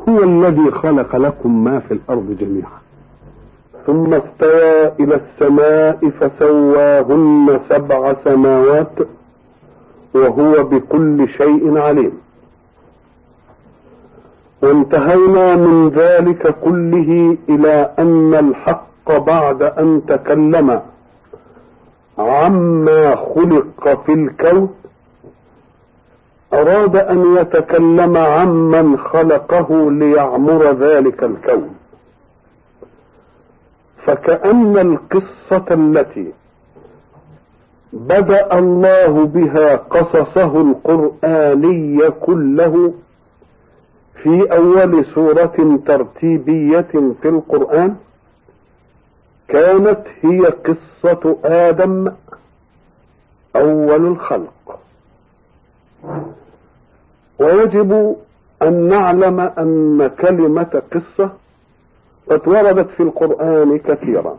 هو الذي خلق لكم ما في الأرض جميعا ثم استوى إلى السماء فسواهن سبع سماوات وهو بكل شيء عليم وانتهينا من ذلك كله إلى أن الحق بعد أن تكلم عما خلق في الكون أراد أن يتكلم عمن خلقه ليعمر ذلك الكون فكأن القصة التي بدأ الله بها قصصه القرآني كله في أول سورة ترتيبية في القرآن كانت هي قصة آدم أول الخلق ويجب أن نعلم أن كلمة قصة قد وردت في القرآن كثيرا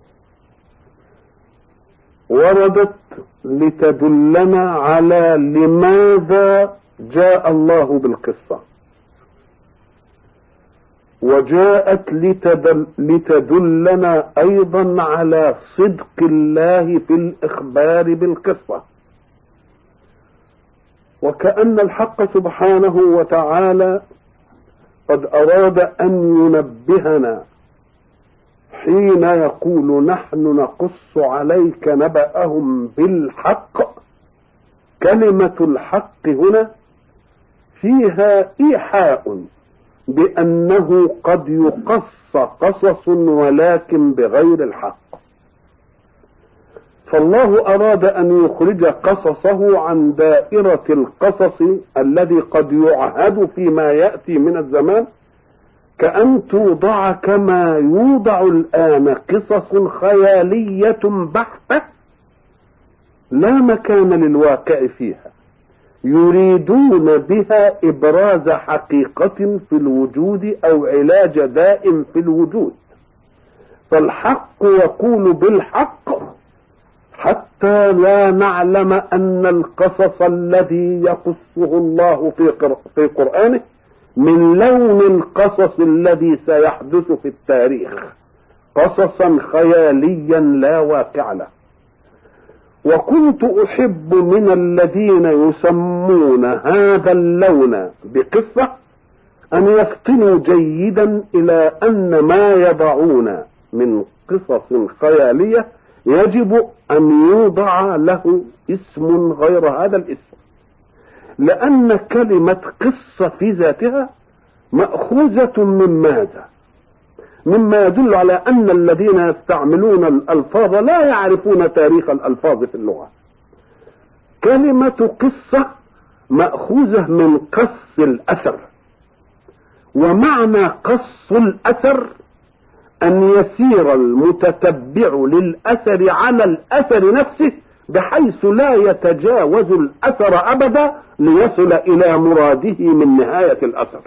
وردت لتدلنا على لماذا جاء الله بالقصة وجاءت لتدل لتدلنا أيضا على صدق الله في الإخبار بالقصة وكأن الحق سبحانه وتعالى قد أراد أن ينبهنا حين يقول نحن نقص عليك نبأهم بالحق كلمة الحق هنا فيها إيحاء بأنه قد يقص قصص ولكن بغير الحق فالله أراد أن يخرج قصصه عن دائرة القصص الذي قد يعهد فيما يأتي من الزمان كأن توضع كما يوضع الآن قصص خيالية بحتة لا مكان للواقع فيها يريدون بها إبراز حقيقة في الوجود أو علاج داء في الوجود فالحق يقول بالحق حتى لا نعلم أن القصص الذي يقصه الله في, في قرآنه من لون القصص الذي سيحدث في التاريخ قصصا خياليا لا واقع له وكنت احب من الذين يسمون هذا اللون بقصه ان يفطنوا جيدا الى ان ما يضعون من قصص خياليه يجب ان يوضع له اسم غير هذا الاسم لان كلمه قصه في ذاتها ماخوذه من ماذا مما يدل على ان الذين يستعملون الالفاظ لا يعرفون تاريخ الالفاظ في اللغه كلمه قصه ماخوذه من قص الاثر ومعنى قص الاثر ان يسير المتتبع للاثر على الاثر نفسه بحيث لا يتجاوز الاثر ابدا ليصل الى مراده من نهايه الاثر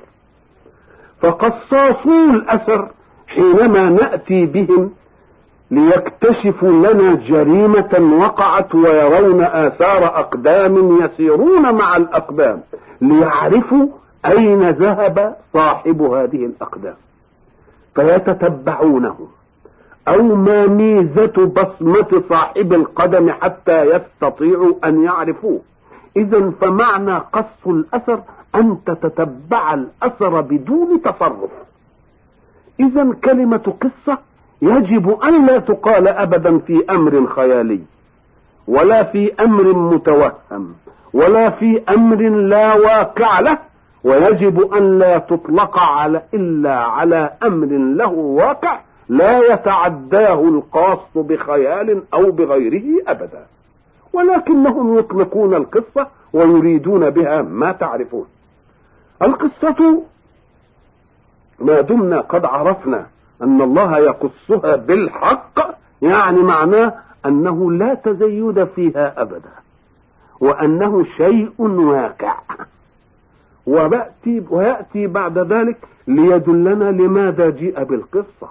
فقصاصو الاثر حينما ناتي بهم ليكتشفوا لنا جريمه وقعت ويرون اثار اقدام يسيرون مع الاقدام ليعرفوا اين ذهب صاحب هذه الاقدام فيتتبعونه او ما ميزة بصمة صاحب القدم حتى يستطيعوا ان يعرفوه اذا فمعنى قص الاثر ان تتتبع الاثر بدون تصرف اذا كلمة قصة يجب ان لا تقال ابدا في امر خيالي ولا في امر متوهم ولا في امر لا واقع له ويجب ان لا تطلق على الا على امر له واقع لا يتعداه القاص بخيال او بغيره ابدا ولكنهم يطلقون القصه ويريدون بها ما تعرفون القصه ما دمنا قد عرفنا ان الله يقصها بالحق يعني معناه انه لا تزيد فيها ابدا وانه شيء واقع ويأتي, ويأتي بعد ذلك ليدلنا لماذا جيء بالقصة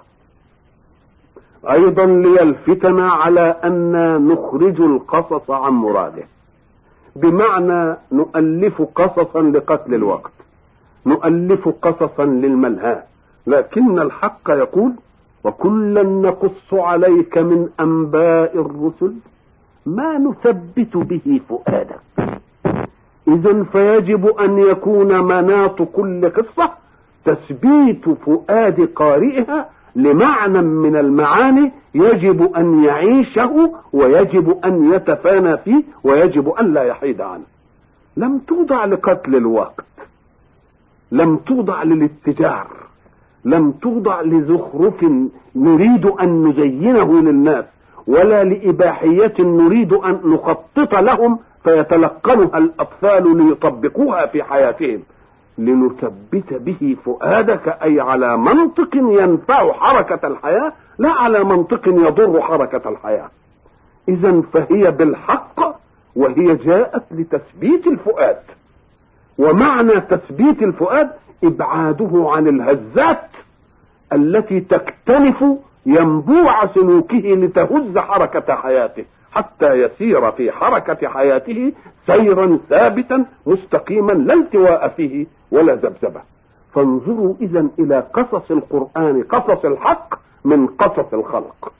أيضا ليلفتنا على أن نخرج القصص عن مراده بمعنى نؤلف قصصا لقتل الوقت نؤلف قصصا للملهى لكن الحق يقول وكلا نقص عليك من انباء الرسل ما نثبت به فؤادك اذا فيجب ان يكون مناط كل قصه تثبيت فؤاد قارئها لمعنى من المعاني يجب ان يعيشه ويجب ان يتفانى فيه ويجب ان لا يحيد عنه لم توضع لقتل الوقت لم توضع للاتجار لم توضع لزخرف نريد ان نزينه للناس ولا لاباحيه نريد ان نخطط لهم فيتلقنها الاطفال ليطبقوها في حياتهم لنثبت به فؤادك اي على منطق ينفع حركه الحياه لا على منطق يضر حركه الحياه اذا فهي بالحق وهي جاءت لتثبيت الفؤاد ومعنى تثبيت الفؤاد ابعاده عن الهزات التي تكتنف ينبوع سلوكه لتهز حركه حياته حتى يسير في حركه حياته سيرا ثابتا مستقيما لا التواء فيه ولا ذبذبه فانظروا اذا الى قصص القران قصص الحق من قصص الخلق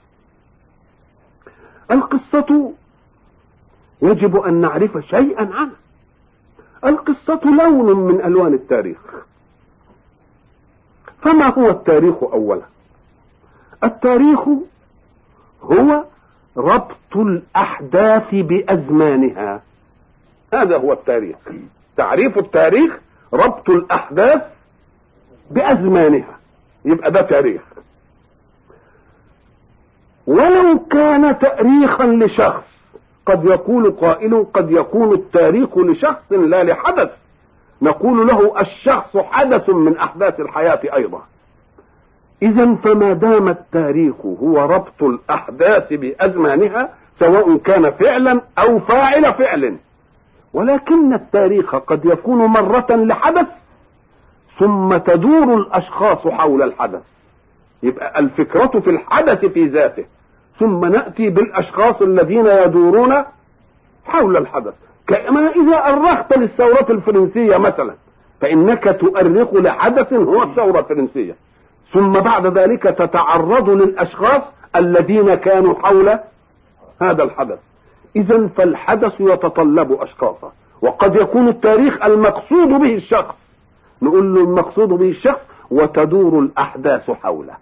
القصه يجب ان نعرف شيئا عنها القصه لون من الوان التاريخ فما هو التاريخ اولا التاريخ هو ربط الاحداث بازمانها هذا هو التاريخ تعريف التاريخ ربط الاحداث بازمانها يبقى ده تاريخ ولو كان تاريخا لشخص قد يقول قائل قد يكون التاريخ لشخص لا لحدث نقول له الشخص حدث من احداث الحياه ايضا اذا فما دام التاريخ هو ربط الاحداث بازمانها سواء كان فعلا او فاعل فعل ولكن التاريخ قد يكون مرة لحدث ثم تدور الاشخاص حول الحدث يبقى الفكرة في الحدث في ذاته ثم نأتي بالاشخاص الذين يدورون حول الحدث كما اذا ارخت للثورة الفرنسية مثلا فانك تؤرخ لحدث هو الثورة الفرنسية ثم بعد ذلك تتعرض للاشخاص الذين كانوا حول هذا الحدث اذا فالحدث يتطلب اشخاصا وقد يكون التاريخ المقصود به الشخص نقول له المقصود به الشخص وتدور الاحداث حوله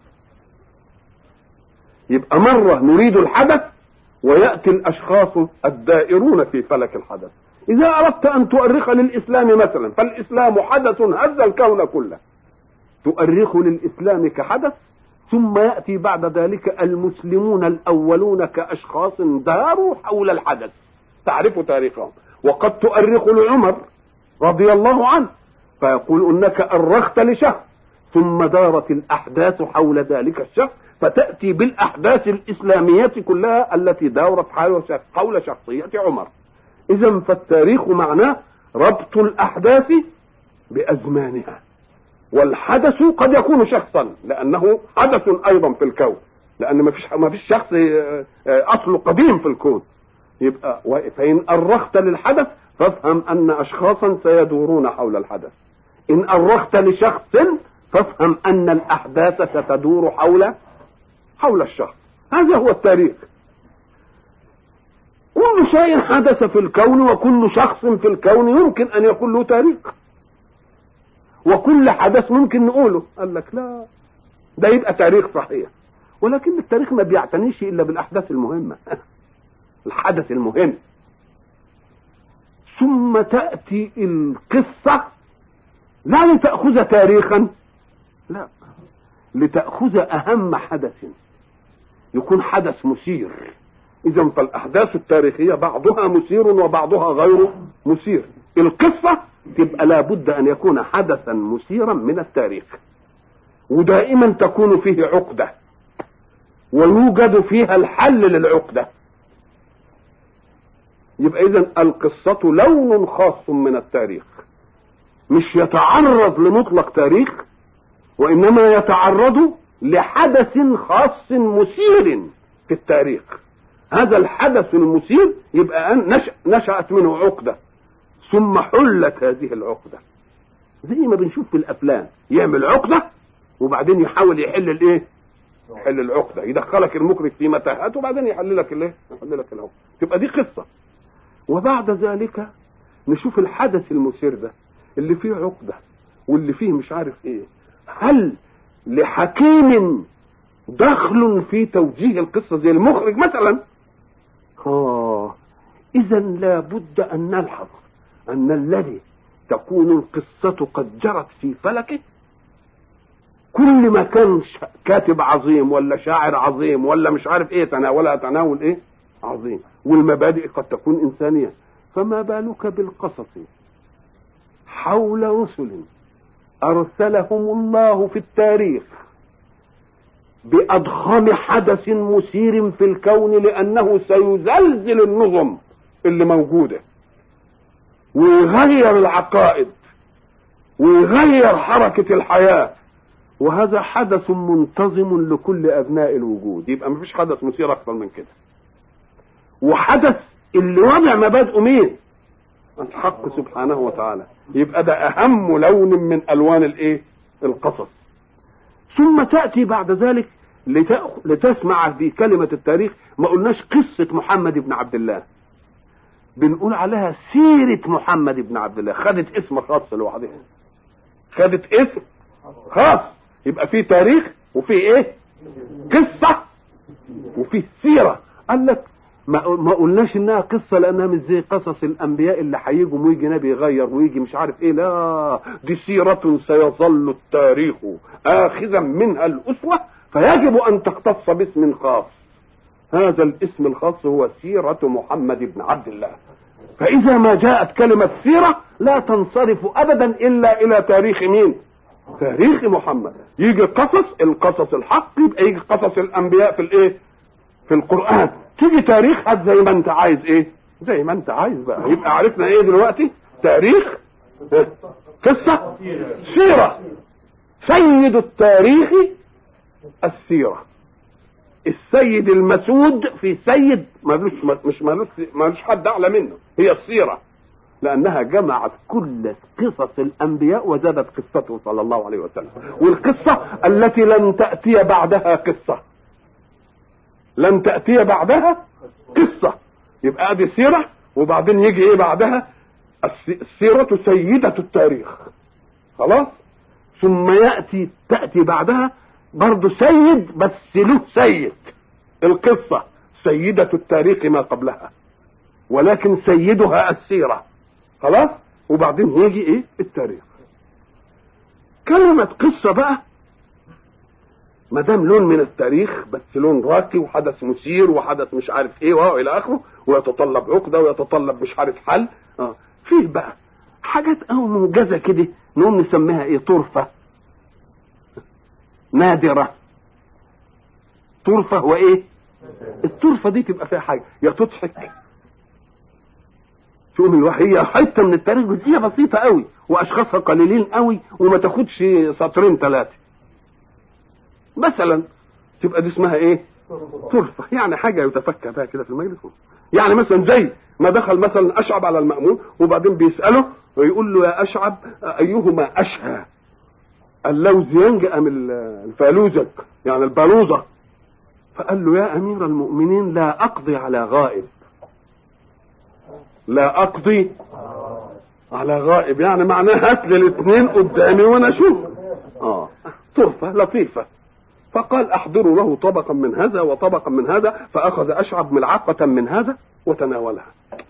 يبقى مرة نريد الحدث ويأتي الأشخاص الدائرون في فلك الحدث إذا أردت أن تؤرخ للإسلام مثلا فالإسلام حدث هز الكون كله تؤرخ للإسلام كحدث ثم يأتي بعد ذلك المسلمون الأولون كأشخاص داروا حول الحدث تعرف تاريخهم وقد تؤرخ لعمر رضي الله عنه فيقول انك أرخت لشخص ثم دارت الأحداث حول ذلك الشخص فتأتي بالأحداث الإسلامية كلها التي دارت حول شخصية عمر إذا فالتاريخ معناه ربط الأحداث بأزمانها والحدث قد يكون شخصا لانه حدث ايضا في الكون لان ما فيش ما فيش شخص اصله قديم في الكون يبقى فان ارخت للحدث فافهم ان اشخاصا سيدورون حول الحدث ان ارخت لشخص فافهم ان الاحداث ستدور حول حول الشخص هذا هو التاريخ كل شيء حدث في الكون وكل شخص في الكون يمكن ان يكون له تاريخ وكل حدث ممكن نقوله قال لك لا ده يبقى تاريخ صحيح ولكن التاريخ ما بيعتنيش الا بالاحداث المهمه الحدث المهم ثم تاتي القصه لا لتاخذ تاريخا لا لتاخذ اهم حدث يكون حدث مثير اذا فالاحداث التاريخيه بعضها مثير وبعضها غير مثير القصه تبقى لابد ان يكون حدثا مثيرا من التاريخ ودائما تكون فيه عقده ويوجد فيها الحل للعقده يبقى اذا القصه لون خاص من التاريخ مش يتعرض لمطلق تاريخ وانما يتعرض لحدث خاص مثير في التاريخ هذا الحدث المثير يبقى نشأت منه عقده ثم حلت هذه العقدة زي ما بنشوف في الافلام يعمل عقده وبعدين يحاول يحل الايه يحل العقده يدخلك المخرج في متاهات وبعدين يحل لك الايه يحل لك العقده تبقى دي قصه وبعد ذلك نشوف الحدث المثير ده اللي فيه عقده واللي فيه مش عارف ايه هل لحكيم دخل في توجيه القصه زي المخرج مثلا اه اذا لابد ان نلحظ ان الذي تكون القصة قد جرت في فلكه كل ما كان كاتب عظيم ولا شاعر عظيم ولا مش عارف ايه تناولها تناول ايه عظيم والمبادئ قد تكون انسانية فما بالك بالقصص حول رسل ارسلهم الله في التاريخ باضخم حدث مثير في الكون لانه سيزلزل النظم اللي موجوده ويغير العقائد ويغير حركة الحياة وهذا حدث منتظم لكل أبناء الوجود يبقى مفيش حدث مثير أكثر من كده وحدث اللي وضع مبادئه مين الحق سبحانه وتعالى يبقى ده أهم لون من ألوان الإيه القصص ثم تأتي بعد ذلك لتسمع في كلمة التاريخ ما قلناش قصة محمد بن عبد الله بنقول عليها سيرة محمد بن عبد الله خدت اسم خاص لوحدها خدت اسم خاص يبقى في تاريخ وفي ايه قصة وفي سيرة قال لك ما, ما قلناش انها قصة لانها مش زي قصص الانبياء اللي هيجوا ويجي نبي يغير ويجي مش عارف ايه لا دي سيرة سيظل التاريخ اخذا منها الاسوة فيجب ان تختص باسم خاص هذا الاسم الخاص هو سيرة محمد بن عبد الله فإذا ما جاءت كلمة سيرة لا تنصرف أبدا إلا إلى تاريخ مين تاريخ محمد يجي قصص القصص الحق يبقى يجي قصص الأنبياء في الإيه في القرآن تيجي تاريخ هات زي ما أنت عايز إيه زي ما أنت عايز بقى يبقى عرفنا إيه دلوقتي تاريخ قصة سيرة سيد التاريخ السيره السيد المسود في سيد مالوش مش مالوش مالوش حد اعلى منه هي السيره لانها جمعت كل قصص الانبياء وزادت قصته صلى الله عليه وسلم والقصه التي لن تاتي بعدها قصه لن تاتي بعدها قصه يبقى ادي سيره وبعدين يجي ايه بعدها السيره سيده التاريخ خلاص ثم ياتي تاتي بعدها برضه سيد بس له سيد القصة سيدة التاريخ ما قبلها ولكن سيدها السيرة خلاص وبعدين يجي ايه التاريخ كلمة قصة بقى ما دام لون من التاريخ بس لون راقي وحدث مثير وحدث مش عارف ايه والى اخره ويتطلب عقده ويتطلب مش عارف حل اه فيه بقى حاجات او موجزه كده نقوم نسميها ايه طرفه نادرة طرفة وايه الطرفة دي تبقى فيها حاجة يا تضحك تقوم الواحد هي حتة من التاريخ جزئية بسيطة قوي واشخاصها قليلين قوي وما تاخدش سطرين ثلاثة مثلا تبقى دي اسمها ايه طرفة يعني حاجة يتفكر بها كده في المجلس يعني مثلا زي ما دخل مثلا اشعب على المأمون وبعدين بيسأله ويقول له يا اشعب ايهما اشهى اللوز ينجأ من الفالوزة يعني البالوزة فقال له يا أمير المؤمنين لا أقضي على غائب لا أقضي على غائب يعني معناه هات لي الاثنين قدامي وانا اشوف اه طرفة لطيفة فقال احضروا له طبقا من هذا وطبقا من هذا فاخذ اشعب ملعقة من هذا وتناولها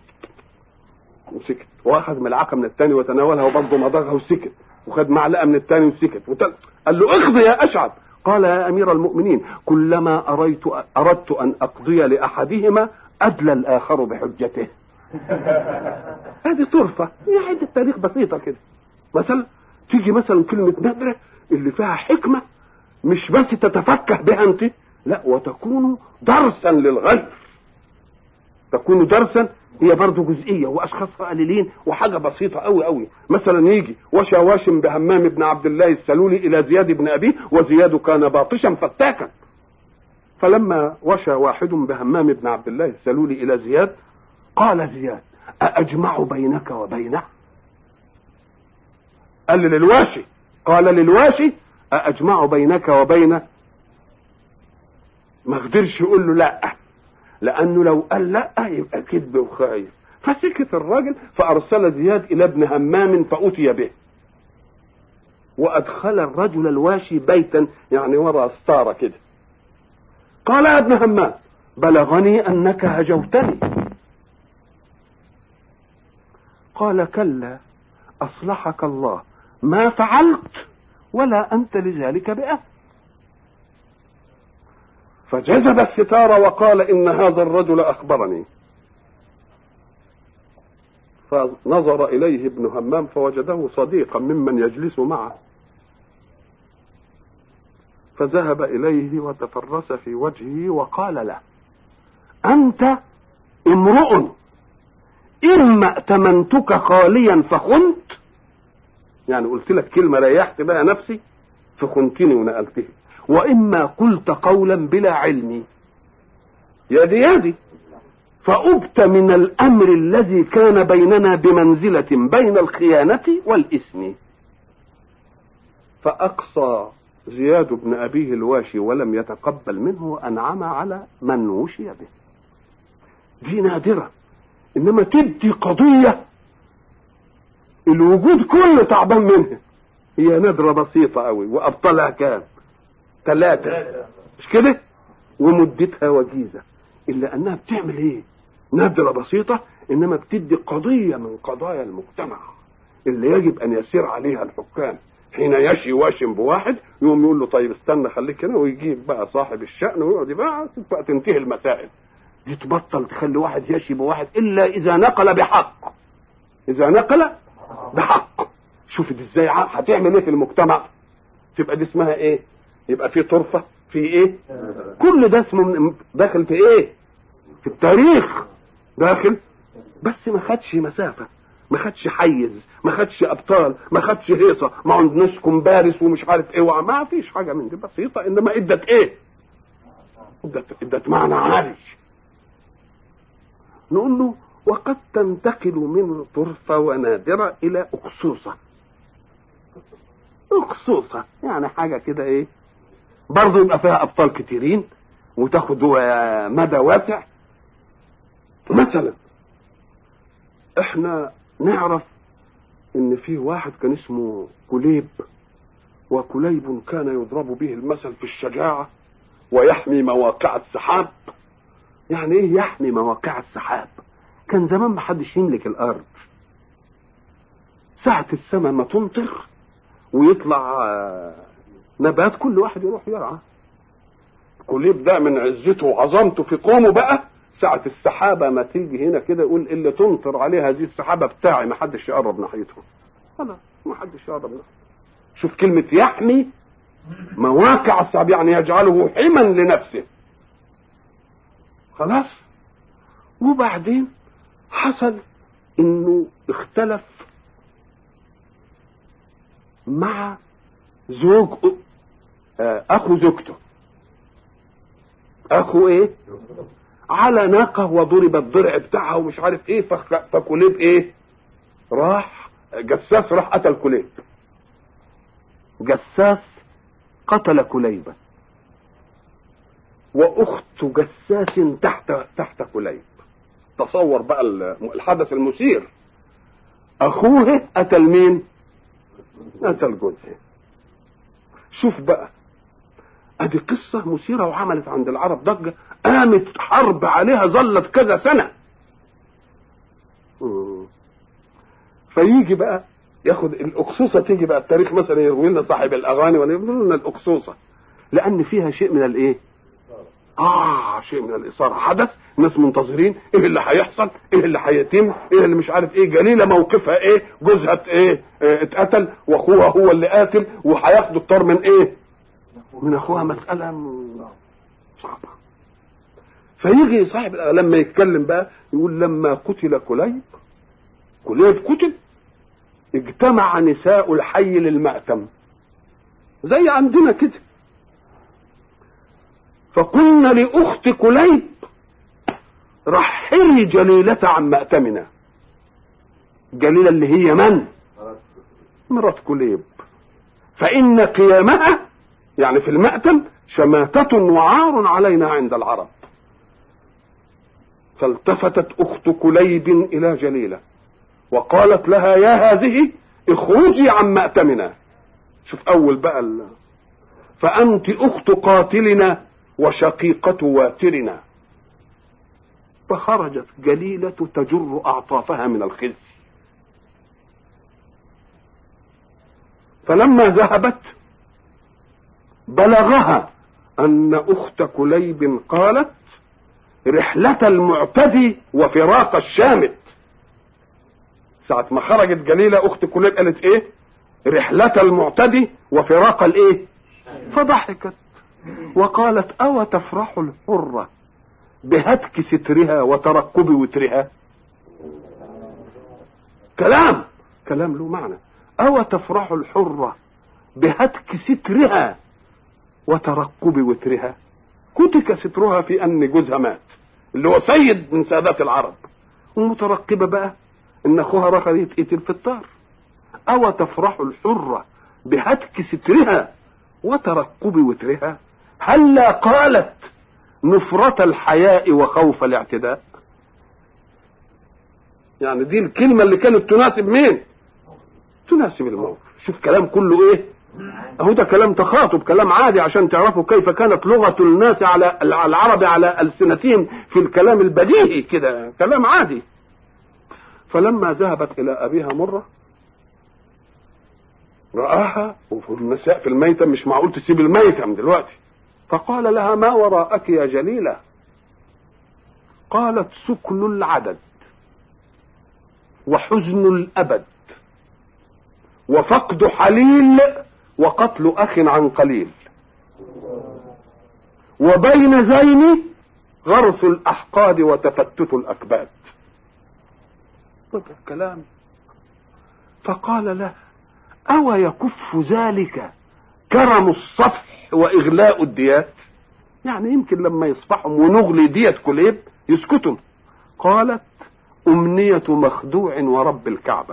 وسكت واخذ ملعقة من الثاني وتناولها وبرضه مضغها وسكت وخد معلقه من الثاني وسكت وتل... قال له اقضي يا اشعب قال يا امير المؤمنين كلما اريت اردت ان اقضي لاحدهما ادلى الاخر بحجته هذه طرفه هي عده تاريخ بسيطه كده مثلا تيجي مثلا كلمه نادره اللي فيها حكمه مش بس تتفكه بها انت لا وتكون درسا للغير تكون درسا هي برضه جزئيه واشخاصها قليلين وحاجه بسيطه قوي قوي مثلا يجي وشى واشم بهمام بن عبد الله السلولي الى زياد بن ابيه وزياد كان باطشا فتاكا فلما وشى واحد بهمام بن عبد الله السلولي الى زياد قال زياد أأجمع بينك وبينه قال للواشي قال للواشي أأجمع بينك وبين ما قدرش يقول له لا لأنه لو قال لا يبقى كذب وخايف فسكت الراجل فأرسل زياد إلى ابن همام فأتي به وأدخل الرجل الواشي بيتا يعني وراء ستارة كده قال يا ابن همام بلغني أنك هجوتني قال كلا أصلحك الله ما فعلت ولا أنت لذلك بأهل فجذب الستار وقال إن هذا الرجل أخبرني فنظر إليه ابن همام فوجده صديقا ممن يجلس معه فذهب إليه وتفرس في وجهه وقال له أنت امرؤ إما ائتمنتك خاليا فخنت يعني قلت لك كلمة ريحت بها نفسي فخنتني ونقلته وإما قلت قولا بلا علم يدي يدي فأبت من الأمر الذي كان بيننا بمنزلة بين الخيانة والإثم فأقصى زياد بن أبيه الواشي ولم يتقبل منه وأنعم على من وشي به دي نادرة إنما تدي قضية الوجود كله تعبان منها هي نادرة بسيطة قوي وأبطالها كام ثلاثة مش كده ومدتها وجيزة إلا أنها بتعمل إيه نادرة بسيطة إنما بتدي قضية من قضايا المجتمع اللي يجب أن يسير عليها الحكام حين يشي واشم بواحد يقوم يقول له طيب استنى خليك هنا ويجيب بقى صاحب الشأن ويقعد بقى, بقى تنتهي المسائل دي تبطل تخلي واحد يشي بواحد إلا إذا نقل بحق إذا نقل بحق شوف دي ازاي هتعمل ايه في المجتمع تبقى دي اسمها ايه يبقى في طرفة في ايه كل ده اسمه داخل في ايه في التاريخ داخل بس ما خدش مسافة ما خدش حيز ما خدش ابطال ما خدش هيصة ما عندناش كومبارس ومش عارف ايه ما فيش حاجة من دي بسيطة انما ادت ايه ادت, ادت معنى عالي نقول له وقد تنتقل من طرفة ونادرة إلى أقصوصة أقصوصة يعني حاجة كده إيه برضه يبقى فيها أبطال كتيرين وتاخد مدى واسع مثلا احنا نعرف ان في واحد كان اسمه كليب وكليب كان يضرب به المثل في الشجاعة ويحمي مواقع السحاب يعني ايه يحمي مواقع السحاب كان زمان ما حدش يملك الارض ساعة السماء ما تمطر ويطلع نبات كل واحد يروح يرعى كليب ده من عزته وعظمته في قومه بقى ساعة السحابة ما تيجي هنا كده يقول اللي تمطر عليه هذه السحابة بتاعي ما حدش يقرب ناحيتهم خلاص ما حدش يقرب ناحيتهم شوف كلمة يحمي مواقع السحاب يعني يجعله حما لنفسه خلاص وبعدين حصل انه اختلف مع زوج اخو زوجته اخو ايه على ناقة وضرب الضرع بتاعها ومش عارف ايه فكليب ايه راح جساس راح قتل كليب جساس قتل كليبا واخت جساس تحت تحت كليب تصور بقى الحدث المثير اخوه قتل مين قتل جوزها شوف بقى ادي قصة مثيرة وعملت عند العرب ضجة قامت حرب عليها ظلت كذا سنة فيجي بقى ياخد الاقصوصة تيجي بقى التاريخ مثلا يروي لنا صاحب الاغاني ولا يقول لنا الاقصوصة لان فيها شيء من الايه اه شيء من الاثاره حدث الناس منتظرين ايه اللي هيحصل ايه اللي هيتم ايه اللي مش عارف ايه جليله موقفها ايه جوزها ايه اه اتقتل واخوها هو اللي قاتل وهياخدوا الطار من ايه من اخوها مساله صعبه فيجي صاحب لما يتكلم بقى يقول لما قتل كليب كليب قتل اجتمع نساء الحي للمأتم زي عندنا كده فقلنا لأخت كليب رحلي جليلة عن مأتمنا جليلة اللي هي من مرات كليب فإن قيامها يعني في المأتم شماتة وعار علينا عند العرب فالتفتت أخت كليب إلى جليلة وقالت لها يا هذه اخرجي عن مأتمنا شوف أول بقى ال... فأنت أخت قاتلنا وشقيقة واترنا فخرجت جليلة تجر أعطافها من الخزي فلما ذهبت بلغها أن أخت كليب قالت رحلة المعتدي وفراق الشامت ساعة ما خرجت جليلة أخت كليب قالت إيه رحلة المعتدي وفراق الإيه فضحكت وقالت أو تفرح الحرة بهتك سترها وترقب وترها كلام كلام له معنى أو تفرح الحرة بهتك سترها وترقب وترها كتك سترها في أن جوزها مات اللي هو سيد من سادات العرب والمترقبة بقى إن أخوها رخر يتقتل في الطار أو تفرح الحرة بهتك سترها وترقب وترها هلا قالت نفرة الحياء وخوف الاعتداء يعني دي الكلمة اللي كانت تناسب مين تناسب الموقف شوف كلام كله ايه اهو ده كلام تخاطب كلام عادي عشان تعرفوا كيف كانت لغة الناس على العرب على ألسنتهم في الكلام البديهي كده كلام عادي فلما ذهبت إلى أبيها مرة رآها وفي المساء في الميتم مش معقول تسيب الميتم دلوقتي فقال لها ما وراءك يا جليلة قالت سكن العدد وحزن الأبد وفقد حليل وقتل أخ عن قليل وبين ذين غرس الأحقاد وتفتت الأكباد الكلام فقال له أو يكف ذلك كرم الصفح وإغلاء الديات يعني يمكن لما يصبحوا ونغلي دية كليب يسكتوا قالت أمنية مخدوع ورب الكعبة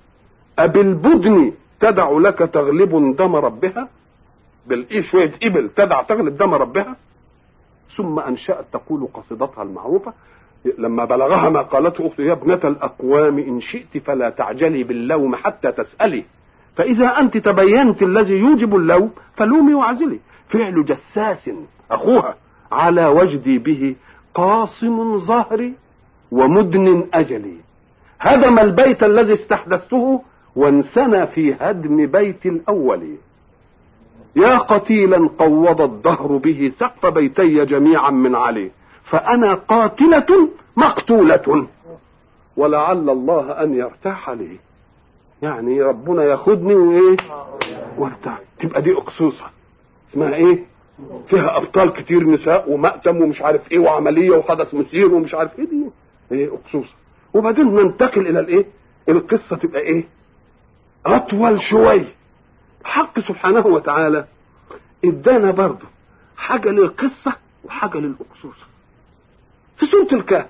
أبالبدن تدع لك تغلب دم ربها بالإيه شوية إبل تدع تغلب دم ربها ثم أنشأت تقول قصيدتها المعروفة لما بلغها ما قالته أختي يا ابنة الأقوام إن شئت فلا تعجلي باللوم حتى تسألي فإذا أنت تبينت الذي يوجب اللوم فلومي وعزلي فعل جساس أخوها على وجدي به قاصم ظهري ومدن أجلي هدم البيت الذي استحدثته وانسنى في هدم بيت الأول يا قتيلا قوض الدهر به سقف بيتي جميعا من علي فأنا قاتلة مقتولة ولعل الله أن يرتاح لي يعني ربنا ياخدني وايه وارتاح تبقى دي اقصوصه اسمها ايه فيها ابطال كتير نساء ومأتم ومش عارف ايه وعمليه وحدث مثير ومش عارف ايه دي ايه اقصوصه وبعدين ننتقل الى الايه القصه تبقى ايه اطول شويه حق سبحانه وتعالى ادانا برضه حاجه للقصه وحاجه للاقصوصه في سوره الكهف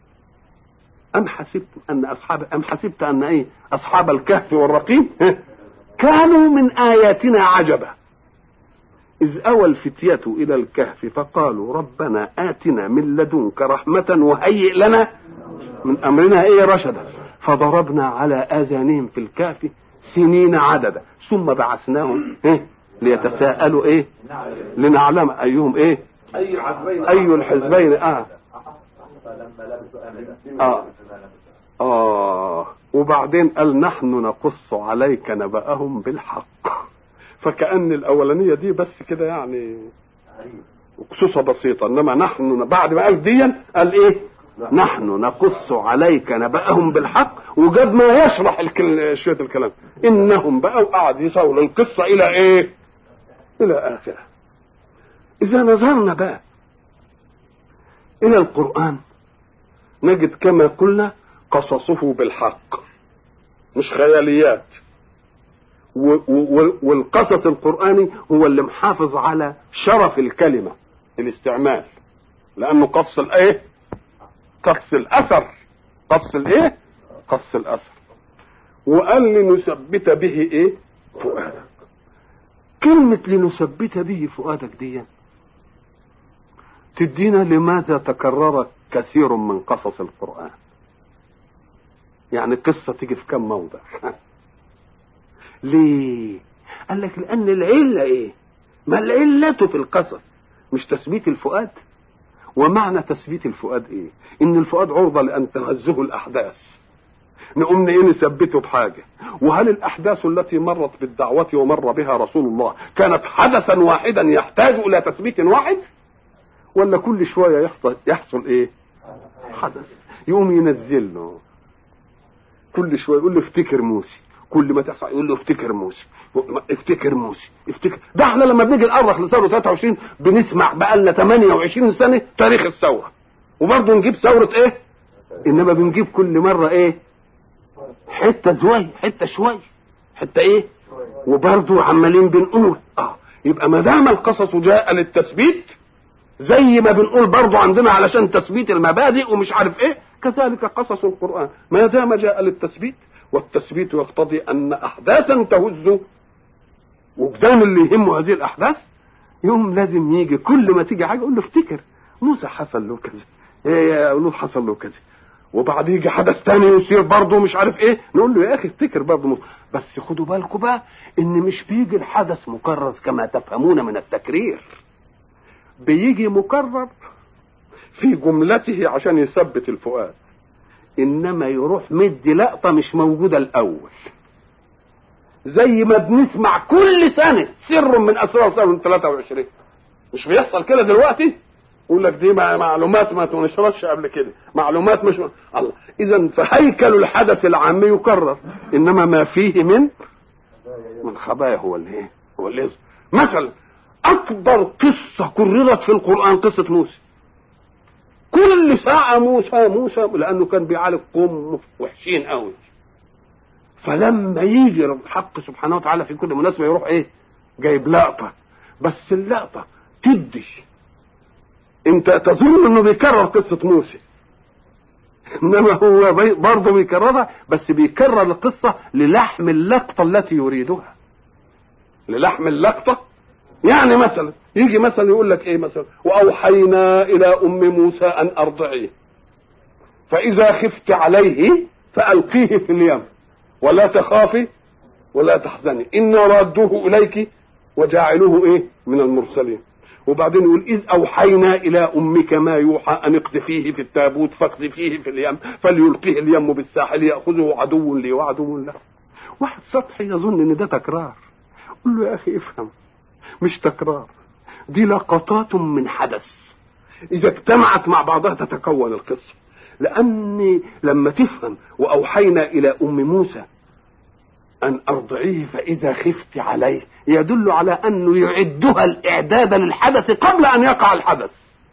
أم حسبت أن أصحاب أم حسبت أن إيه أصحاب الكهف والرقيم كانوا من آياتنا عجبا إذ أوى الفتية إلى الكهف فقالوا ربنا آتنا من لدنك رحمة وهيئ لنا من أمرنا إيه رشدا فضربنا على آذانهم في الكهف سنين عددا ثم بعثناهم إيه ليتساءلوا إيه لنعلم أيهم إيه أي الحزبين أي الحزبين آه لما لبسوا آمنة آه. آه وبعدين قال نحن نقص عليك نبأهم بالحق فكأن الأولانية دي بس كده يعني قصصة بسيطة إنما نحن بعد ما قال ديا قال إيه نحن نقص عليك نبأهم بالحق وجاب ما يشرح الكل... شوية الكلام إنهم بقى وقعد يصول القصة إلى إيه إلى آخره إذا نظرنا بقى إلى القرآن نجد كما قلنا قصصه بالحق مش خياليات و- و- والقصص القرآني هو اللي محافظ على شرف الكلمة الاستعمال لأنه قص الإيه؟ قص الأثر قص الإيه؟ قص الأثر وقال لنثبت به ايه فؤادك كلمة لنثبت به فؤادك دي تدينا لماذا تكرر كثير من قصص القرآن يعني قصة تيجي في كم موضع ليه قال لك لأن العلة ايه ما العلة في القصص مش تثبيت الفؤاد ومعنى تثبيت الفؤاد ايه ان الفؤاد عرضة لأن تهزه الأحداث نقوم ايه نثبته بحاجه وهل الاحداث التي مرت بالدعوه ومر بها رسول الله كانت حدثا واحدا يحتاج الى تثبيت واحد ولا كل شويه يحصل يحصل ايه حدث يقوم ينزل له كل شويه يقول له افتكر موسى كل ما تحصل يقول له افتكر موسى افتكر موسى افتكر ده احنا لما بنيجي نأرخ لثوره 23 بنسمع بقى لنا 28 سنه تاريخ الثوره وبرضه نجيب ثوره ايه انما بنجيب كل مره ايه حته زوي حته شوي حته ايه وبرضه عمالين بنقول اه يبقى ما دام القصص جاء للتثبيت زي ما بنقول برضه عندنا علشان تثبيت المبادئ ومش عارف ايه كذلك قصص القران ما دام جاء للتثبيت والتثبيت يقتضي ان احداثا تهز وجدان اللي يهمه هذه الاحداث يوم لازم يجي كل ما تيجي حاجه يقول له افتكر موسى حصل له كذا ايه لوط حصل له كذا وبعد يجي حدث تاني يصير برضه مش عارف ايه نقول له يا اخي افتكر برضه بس خدوا بالكم بقى ان مش بيجي الحدث مكرر كما تفهمون من التكرير بيجي مكرر في جملته عشان يثبت الفؤاد انما يروح مدي لقطه مش موجوده الاول زي ما بنسمع كل سنه سر من اسرار سنه 23 مش بيحصل كده دلوقتي يقول لك دي معلومات ما تنشرش قبل كده معلومات مش الله اذا فهيكل الحدث العام يكرر انما ما فيه من من خبايا هو اللي ايه هو اللي يظهر مثلا اكبر قصه كررت في القران قصه موسى كل ساعة موسى موسى لأنه كان بيعالج قوم وحشين قوي فلما يجي الحق سبحانه وتعالى في كل مناسبة يروح إيه جايب لقطة بس اللقطة تدي انت تظن انه بيكرر قصة موسى انما هو برضه بيكررها بس بيكرر القصة للحم اللقطة التي يريدها للحم اللقطة يعني مثلا يجي مثلا يقول لك ايه مثلا واوحينا الى ام موسى ان ارضعيه فاذا خفت عليه فالقيه في اليم ولا تخافي ولا تحزني انا رادوه اليك وجاعلوه ايه من المرسلين وبعدين يقول إذ أوحينا إلى أمك ما يوحى أن اقذفيه في التابوت فاقذفيه في اليم فليلقيه اليم بالساحل يأخذه عدو لي وعدو له واحد سطحي يظن إن ده تكرار قل له يا أخي افهم مش تكرار دي لقطات من حدث إذا اجتمعت مع بعضها تتكون القصة لأن لما تفهم وأوحينا إلى أم موسى أن أرضعيه فإذا خفت عليه يدل على أنه يعدها الإعداد للحدث قبل أن يقع الحدث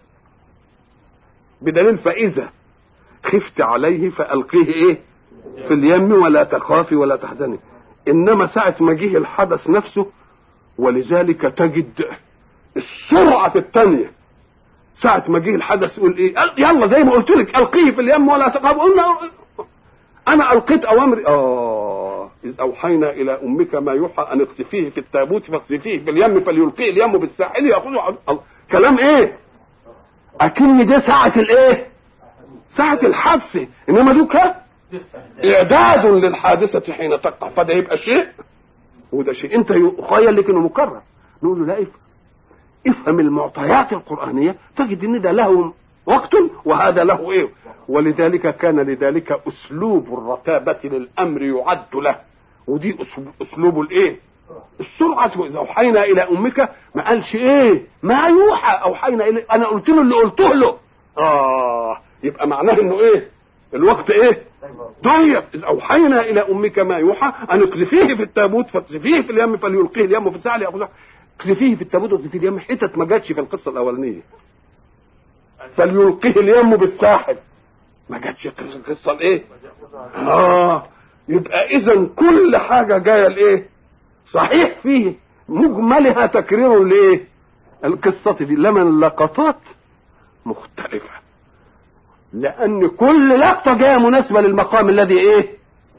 بدليل فإذا خفت عليه فألقيه إيه في اليم ولا تخافي ولا تحزني إنما ساعة ما جه الحدث نفسه ولذلك تجد السرعة في الثانية ساعة ما جه الحدث يقول ايه يلا زي ما قلت لك القيه في اليم ولا تخاف قلنا انا القيت اوامري اه اذ اوحينا الى امك ما يوحى ان اقذفيه في التابوت فاقذفيه في اليم فليلقيه اليم بالساحل ياخذه كلام ايه اكن ده ساعة الايه ساعة الحادثة انما دوك اعداد للحادثة حين تقع فده يبقى شيء وده شيء انت يخيل لك انه مكرر نقول له لا افهم افهم المعطيات القرآنية تجد ان ده له وقت وهذا له ايه ولذلك كان لذلك اسلوب الرتابة للامر يعد له ودي اسلوب الايه السرعة واذا اوحينا الى امك ما قالش ايه ما يوحى اوحينا الى انا قلت له اللي قلته له اه يبقى معناه انه ايه الوقت ايه ضيق اذ اوحينا الى امك ما يوحى ان اقذفيه في التابوت فاقذفيه في اليم فليلقيه اليم في الساعه لياخذه اقذفيه في التابوت واقذفيه اليم حتت ما جاتش في القصه الاولانيه فليلقيه اليم بالساحل ما جاتش القصه الايه اه يبقى اذا كل حاجه جايه لايه صحيح فيه مجملها تكرير لايه القصه دي لما اللقطات مختلفه لان كل لقطه جايه مناسبه للمقام الذي ايه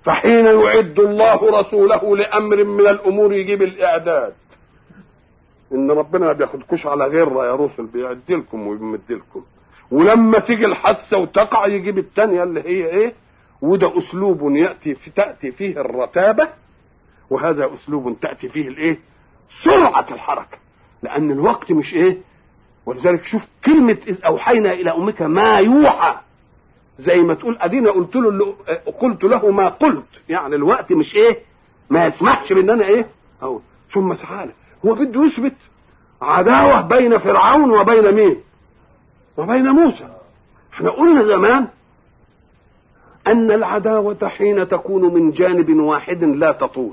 فحين يعد الله رسوله لامر من الامور يجيب الاعداد ان ربنا ما بياخدكوش على غيره يا رسل بيعد لكم ويمد لكم ولما تيجي الحادثه وتقع يجيب الثانيه اللي هي ايه وده اسلوب ياتي في تاتي فيه الرتابه وهذا اسلوب تاتي فيه الايه سرعه الحركه لان الوقت مش ايه ولذلك شوف كلمه اذ اوحينا الى امك ما يوحى زي ما تقول ادينا قلت له اللي قلت له ما قلت يعني الوقت مش ايه ما يسمحش بان انا ايه او ثم تعالى هو بده يثبت عداوه بين فرعون وبين مين وبين موسى احنا قلنا زمان ان العداوه حين تكون من جانب واحد لا تطول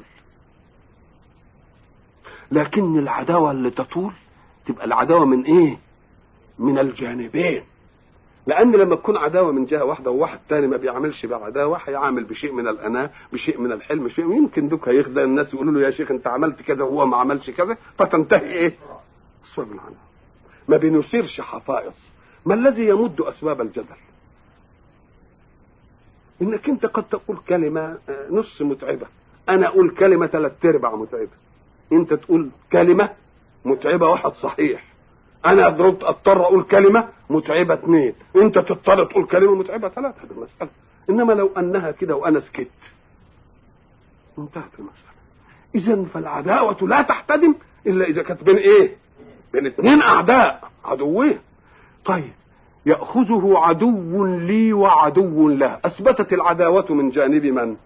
لكن العداوه اللي تطول تبقى العداوه من ايه من الجانبين لان لما تكون عداوه من جهه واحده وواحد تاني ما بيعملش بعداوه هيعمل بشيء من الاناه بشيء من الحلم شيء يمكن دوك هيخزى الناس يقولوا له يا شيخ انت عملت كذا وهو ما عملش كذا فتنتهي ايه صبر عنه ما بنثيرش حفائظ ما الذي يمد اسباب الجدل انك انت قد تقول كلمه نص متعبه انا اقول كلمه ثلاث ارباع متعبه انت تقول كلمه متعبه واحد صحيح انا اضرب اضطر اقول كلمه متعبه اثنين انت تضطر تقول كلمه متعبه ثلاثه هذه المساله انما لو انها كده وانا سكت انتهت المساله اذا فالعداوه لا تحتدم الا اذا كانت بين ايه بين اثنين اعداء عدوين طيب ياخذه عدو لي وعدو له اثبتت العداوه من جانب من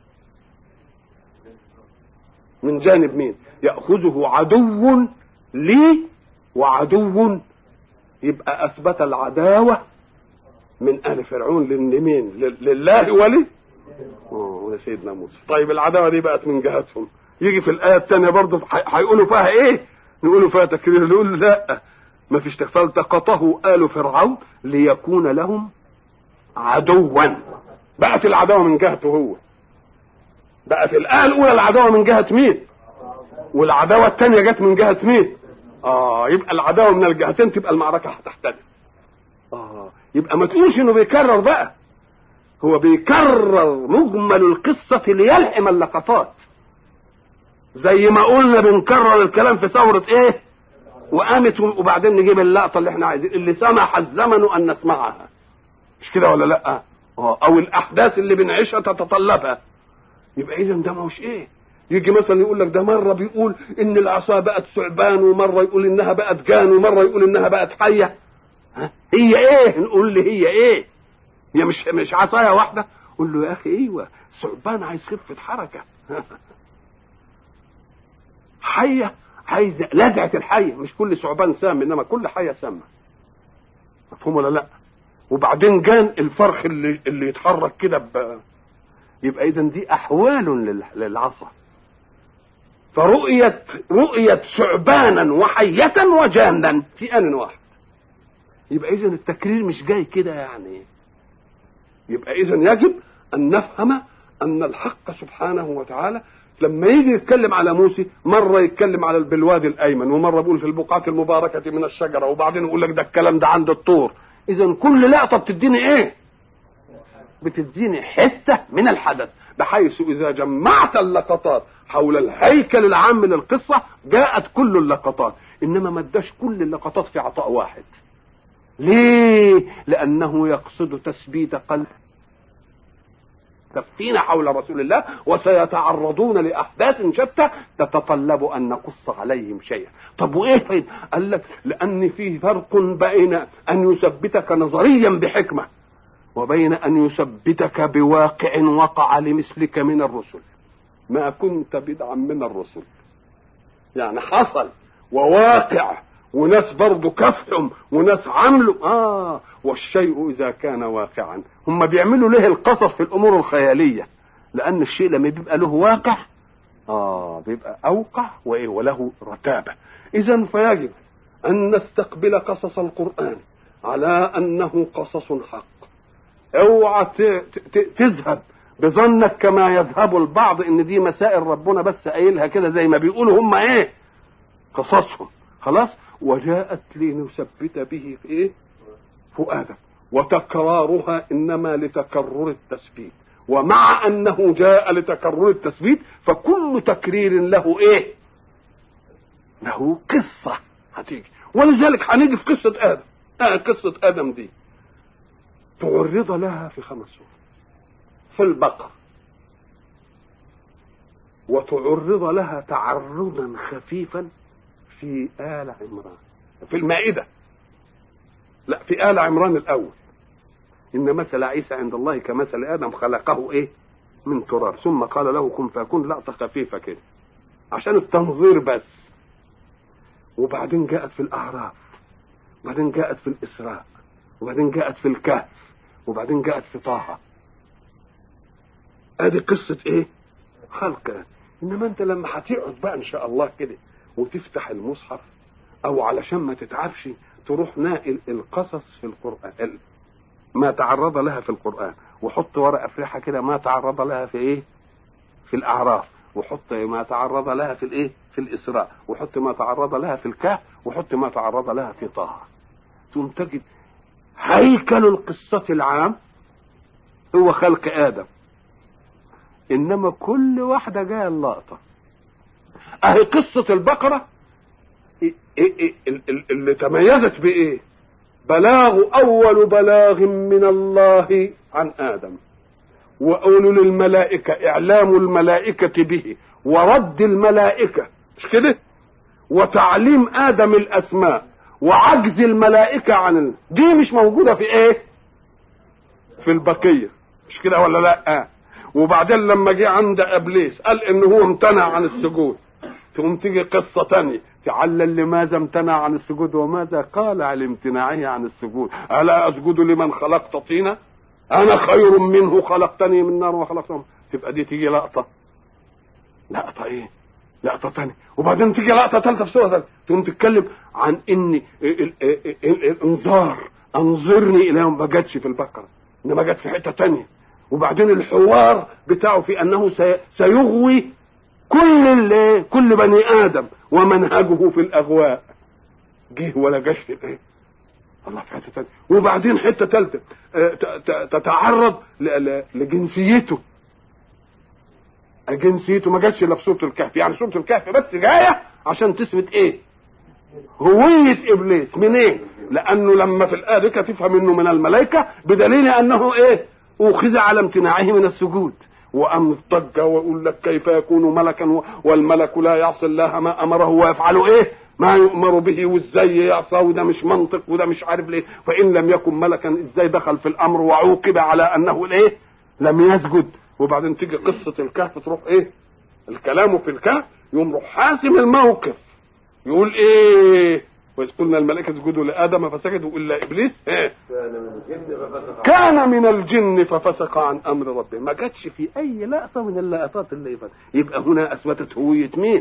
من جانب مين ياخذه عدو لي وعدو يبقى اثبت العداوه من ال فرعون لمين لله ولي ولسيدنا موسى طيب العداوه دي بقت من جهتهم يجي في الايه الثانيه برضه هيقولوا فيها ايه يقولوا فيها تكرير يقول لا ما فيش فالتقطه ال فرعون ليكون لهم عدوا بقت العداوه من جهته هو بقت الايه الاولى العداوه من جهه مين والعداوه الثانيه جت من جهه مين اه يبقى العداوه من الجهتين تبقى المعركه هتحتدم اه يبقى ما تقولش انه بيكرر بقى هو بيكرر مجمل القصه ليلحم اللقطات زي ما قلنا بنكرر الكلام في ثوره ايه وقامت وبعدين نجيب اللقطه اللي احنا عايزين اللي سمح الزمن ان نسمعها مش كده ولا لا اه او الاحداث اللي بنعيشها تتطلبها يبقى اذا ده مش ايه يجي مثلا يقول لك ده مره بيقول ان العصا بقت ثعبان ومره يقول انها بقت جان ومره يقول انها بقت حيه ها؟ هي ايه نقول لي هي ايه هي مش مش عصايه واحده قول له يا اخي ايوه ثعبان عايز خفه حركه حيه عايزه لدعه الحيه مش كل ثعبان سام انما كل حيه سامه مفهوم ولا لا وبعدين جان الفرخ اللي اللي يتحرك كده ب... يبقى اذا دي احوال للعصا فرؤية رؤية ثعبانا وحية وجانا في آن واحد يبقى إذا التكرير مش جاي كده يعني يبقى إذا يجب أن نفهم أن الحق سبحانه وتعالى لما يجي يتكلم على موسى مرة يتكلم على بالوادي الأيمن ومرة بيقول في البقعة المباركة من الشجرة وبعدين يقول لك ده الكلام ده عند الطور إذا كل لقطة بتديني إيه؟ بتديني حتة من الحدث بحيث إذا جمعت اللقطات حول الهيكل العام للقصة جاءت كل اللقطات إنما ما اداش كل اللقطات في عطاء واحد ليه لأنه يقصد تثبيت قلب كفين حول رسول الله وسيتعرضون لأحداث شتى تتطلب أن نقص عليهم شيئا طب وإيه فين قال لك لأن في فرق بين أن يثبتك نظريا بحكمة وبين أن يثبتك بواقع وقع لمثلك من الرسل ما كنت بدعا من الرسل يعني حصل وواقع وناس برضه كفهم وناس عملوا اه والشيء اذا كان واقعا هم بيعملوا ليه القصص في الامور الخياليه لان الشيء لما بيبقى له واقع اه بيبقى اوقع وايه وله رتابه اذا فيجب ان نستقبل قصص القران على انه قصص حق اوعى تذهب بظنك كما يذهب البعض ان دي مسائل ربنا بس قايلها كده زي ما بيقولوا هم ايه قصصهم خلاص وجاءت لنثبت به في ايه فؤادك وتكرارها انما لتكرر التثبيت ومع انه جاء لتكرر التثبيت فكل تكرير له ايه له قصة هتيجي ولذلك هنيجي في قصة آدم آه قصة آدم دي تعرض لها في خمس سور في البقرة وتعرض لها تعرضا خفيفا في آل عمران في المائدة لا في آل عمران الأول إن مثل عيسى عند الله كمثل آدم خلقه إيه من تراب ثم قال له كن فيكون لقطة خفيفة كده عشان التنظير بس وبعدين جاءت في الأعراف وبعدين جاءت في الإسراء وبعدين جاءت في الكهف وبعدين جاءت في طه ادي قصة ايه خلق آدم. انما انت لما هتقعد بقى ان شاء الله كده وتفتح المصحف او علشان ما تتعبش تروح ناقل القصص في القرآن ما تعرض لها في القرآن وحط ورقة فرحة كده ما تعرض لها في ايه في الاعراف وحط ما تعرض لها في الايه في الاسراء وحط ما تعرض لها في الكهف وحط ما تعرض لها في طه ثم تجد هيكل القصة العام هو خلق آدم إنما كل واحدة جاية اللقطة أهي قصة البقرة إيه إيه إيه اللي تميزت بإيه بلاغ أول بلاغ من الله عن آدم وأولو الملائكة إعلام الملائكة به ورد الملائكة مش كده وتعليم آدم الأسماء وعجز الملائكة عن ال... دي مش موجودة في ايه في البقية مش كده ولا لا آه. وبعدين لما جه عند ابليس قال ان هو امتنع عن السجود تقوم تيجي قصة تانية تعلل لماذا امتنع عن السجود وماذا قال على امتناعه عن السجود ألا أسجد لمن خلقت طينا أنا خير منه خلقتني من نار وخلقته تبقى دي تيجي لقطة لقطة إيه لقطة تانية وبعدين تيجي لقطة ثالثة في سورة ثالثة تقوم تتكلم عن إن الإنذار أنظرني إلى يوم ما جاتش في البقرة إنما جت في حتة تانية وبعدين الحوار بتاعه في أنه سيغوي كل كل بني آدم ومنهجه في الأغواء جه ولا جاش في الإيه الله في حتة تانية وبعدين حتة ثالثة تتعرض لجنسيته جنسيته ما جاتش الا في سوره الكهف يعني سوره الكهف بس جايه عشان تثبت ايه هوية ابليس منين إيه؟ لانه لما في الايه تفهم انه من الملائكه بدليل انه ايه اخذ على امتناعه من السجود وام اضطج ويقول لك كيف يكون ملكا والملك لا يعصي الله ما امره ويفعل ايه ما يؤمر به وازاي يعصى وده مش منطق وده مش عارف ليه فان لم يكن ملكا ازاي دخل في الامر وعوقب على انه الايه لم يسجد وبعدين تيجي قصة الكهف تروح ايه الكلام في الكهف يقوم روح حاسم الموقف يقول ايه وإذ قلنا الملائكة اسجدوا لآدم فسجدوا إلا إبليس إيه؟ كان من الجن ففسق عن أمر ربه ما جاتش في أي لقطة من اللقطات اللي فات يبقى هنا أثبتت هوية مين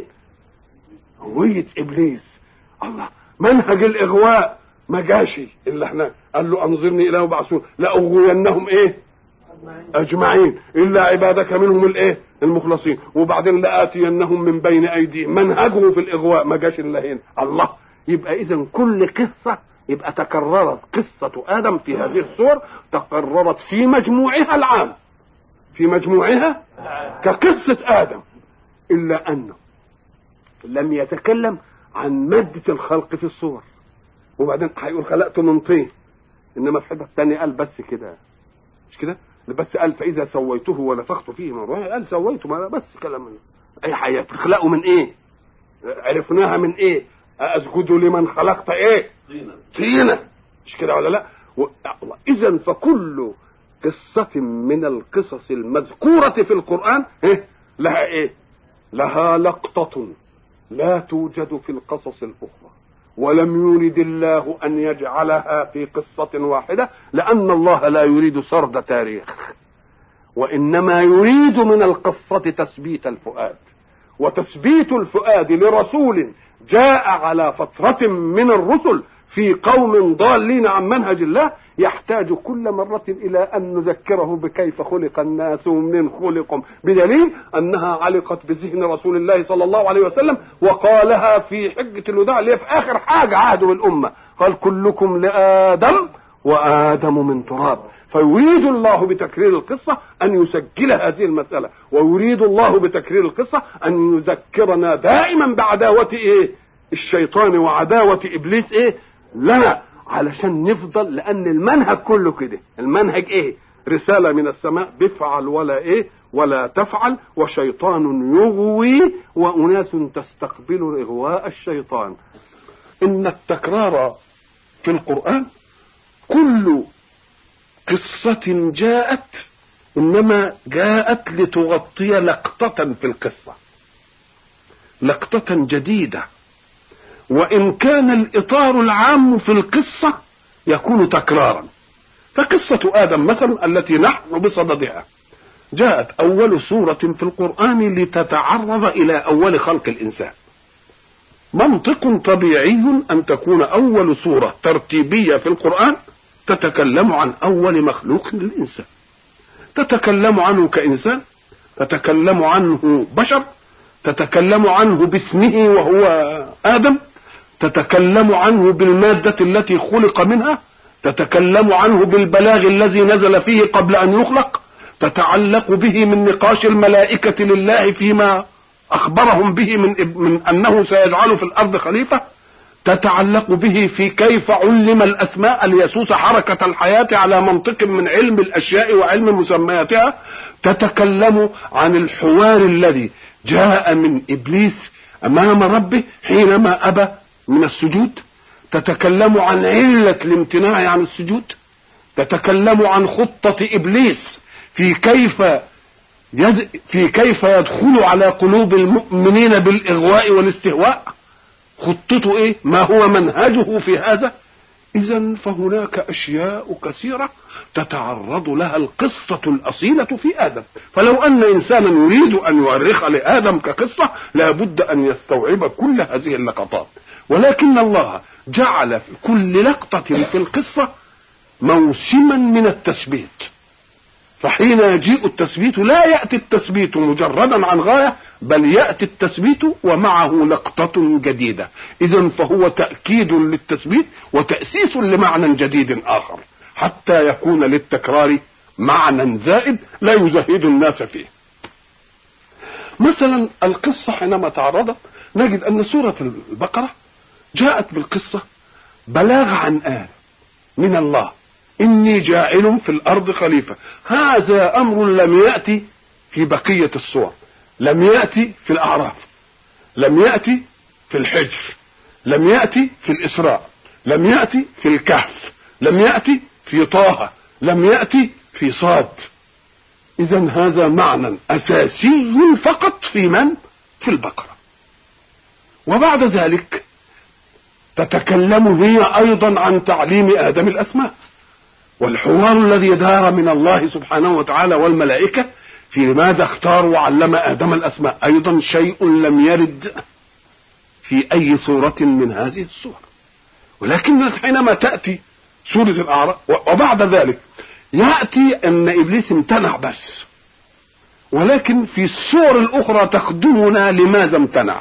هوية إبليس الله منهج الإغواء ما جاش إلا احنا قال له أنظرني إلى يبعثون لأغوينهم إيه اجمعين الا عبادك منهم الايه المخلصين وبعدين لاتينهم من بين ايديهم منهجه في الاغواء ما جاش الا هنا الله يبقى اذا كل قصه يبقى تكررت قصه ادم في هذه الصور تكررت في مجموعها العام في مجموعها كقصه ادم الا انه لم يتكلم عن ماده الخلق في الصور وبعدين هيقول خلقته من طين انما في حته ثانيه قال بس كده مش كده بس قال فاذا سويته ونفخت فيه من روحي قال سويته ما بس كلام من اي حاجه تخلقه من ايه عرفناها من ايه اسجد لمن خلقت ايه طينه مش كده ولا لا اذا فكل قصة من القصص المذكورة في القرآن إيه؟ لها ايه لها لقطة لا توجد في القصص الأخرى ولم يرد الله أن يجعلها في قصة واحدة لأن الله لا يريد سرد تاريخ وإنما يريد من القصة تثبيت الفؤاد وتثبيت الفؤاد لرسول جاء على فترة من الرسل في قوم ضالين عن منهج الله يحتاج كل مرة إلى أن نذكره بكيف خلق الناس ومن خلقهم بدليل أنها علقت بذهن رسول الله صلى الله عليه وسلم وقالها في حجة الوداع اللي في آخر حاجة عهده بالأمة قال كلكم لآدم وآدم من تراب فيريد الله بتكرير القصة أن يسجل هذه المسألة ويريد الله بتكرير القصة أن يذكرنا دائما بعداوة إيه الشيطان وعداوة إبليس إيه لنا علشان نفضل لأن المنهج كله كده المنهج إيه رسالة من السماء بفعل ولا إيه ولا تفعل وشيطان يغوي وأناس تستقبل إغواء الشيطان إن التكرار في القرآن كل قصة جاءت إنما جاءت لتغطي لقطة في القصة لقطة جديدة وإن كان الإطار العام في القصة يكون تكرارا فقصة آدم مثلا التي نحن بصددها جاءت أول سورة في القرآن لتتعرض إلى أول خلق الإنسان منطق طبيعي أن تكون أول سورة ترتيبية في القرآن تتكلم عن أول مخلوق للإنسان تتكلم عنه كإنسان تتكلم عنه بشر تتكلم عنه باسمه وهو آدم تتكلم عنه بالمادة التي خلق منها تتكلم عنه بالبلاغ الذي نزل فيه قبل أن يخلق تتعلق به من نقاش الملائكة لله فيما أخبرهم به من, من أنه سيجعل في الأرض خليفة تتعلق به في كيف علم الأسماء ليسوس حركة الحياة على منطق من علم الأشياء وعلم مسمياتها تتكلم عن الحوار الذي جاء من إبليس أمام ربه حينما أبى من السجود تتكلم عن علة الامتناع عن السجود تتكلم عن خطة إبليس في كيف يز... في كيف يدخل على قلوب المؤمنين بالإغواء والاستهواء خطته إيه ما هو منهجه في هذا إذا فهناك أشياء كثيرة تتعرض لها القصة الأصيلة في آدم فلو أن إنسانا يريد أن يؤرخ لآدم كقصة لابد أن يستوعب كل هذه اللقطات ولكن الله جعل في كل لقطة في القصة موسما من التثبيت فحين يجيء التثبيت لا يأتي التثبيت مجردا عن غاية بل يأتي التثبيت ومعه لقطة جديدة إذا فهو تأكيد للتثبيت وتأسيس لمعنى جديد آخر حتى يكون للتكرار معنى زائد لا يزهد الناس فيه مثلا القصة حينما تعرضت نجد أن سورة البقرة جاءت بالقصة بلاغ عن آل من الله إني جاعل في الأرض خليفة هذا أمر لم يأتي في بقية الصور لم يأتي في الأعراف لم يأتي في الحجر لم يأتي في الإسراء لم يأتي في الكهف لم يأتي في طه لم يأتي في صاد إذا هذا معنى أساسي فقط في من؟ في البقرة وبعد ذلك تتكلم هي أيضا عن تعليم آدم الأسماء والحوار الذي دار من الله سبحانه وتعالى والملائكة في لماذا اختار وعلم آدم الأسماء أيضا شيء لم يرد في أي سورة من هذه السور ولكن حينما تأتي سورة الأعراف وبعد ذلك يأتي أن إبليس امتنع بس ولكن في السور الأخرى تخدمنا لماذا امتنع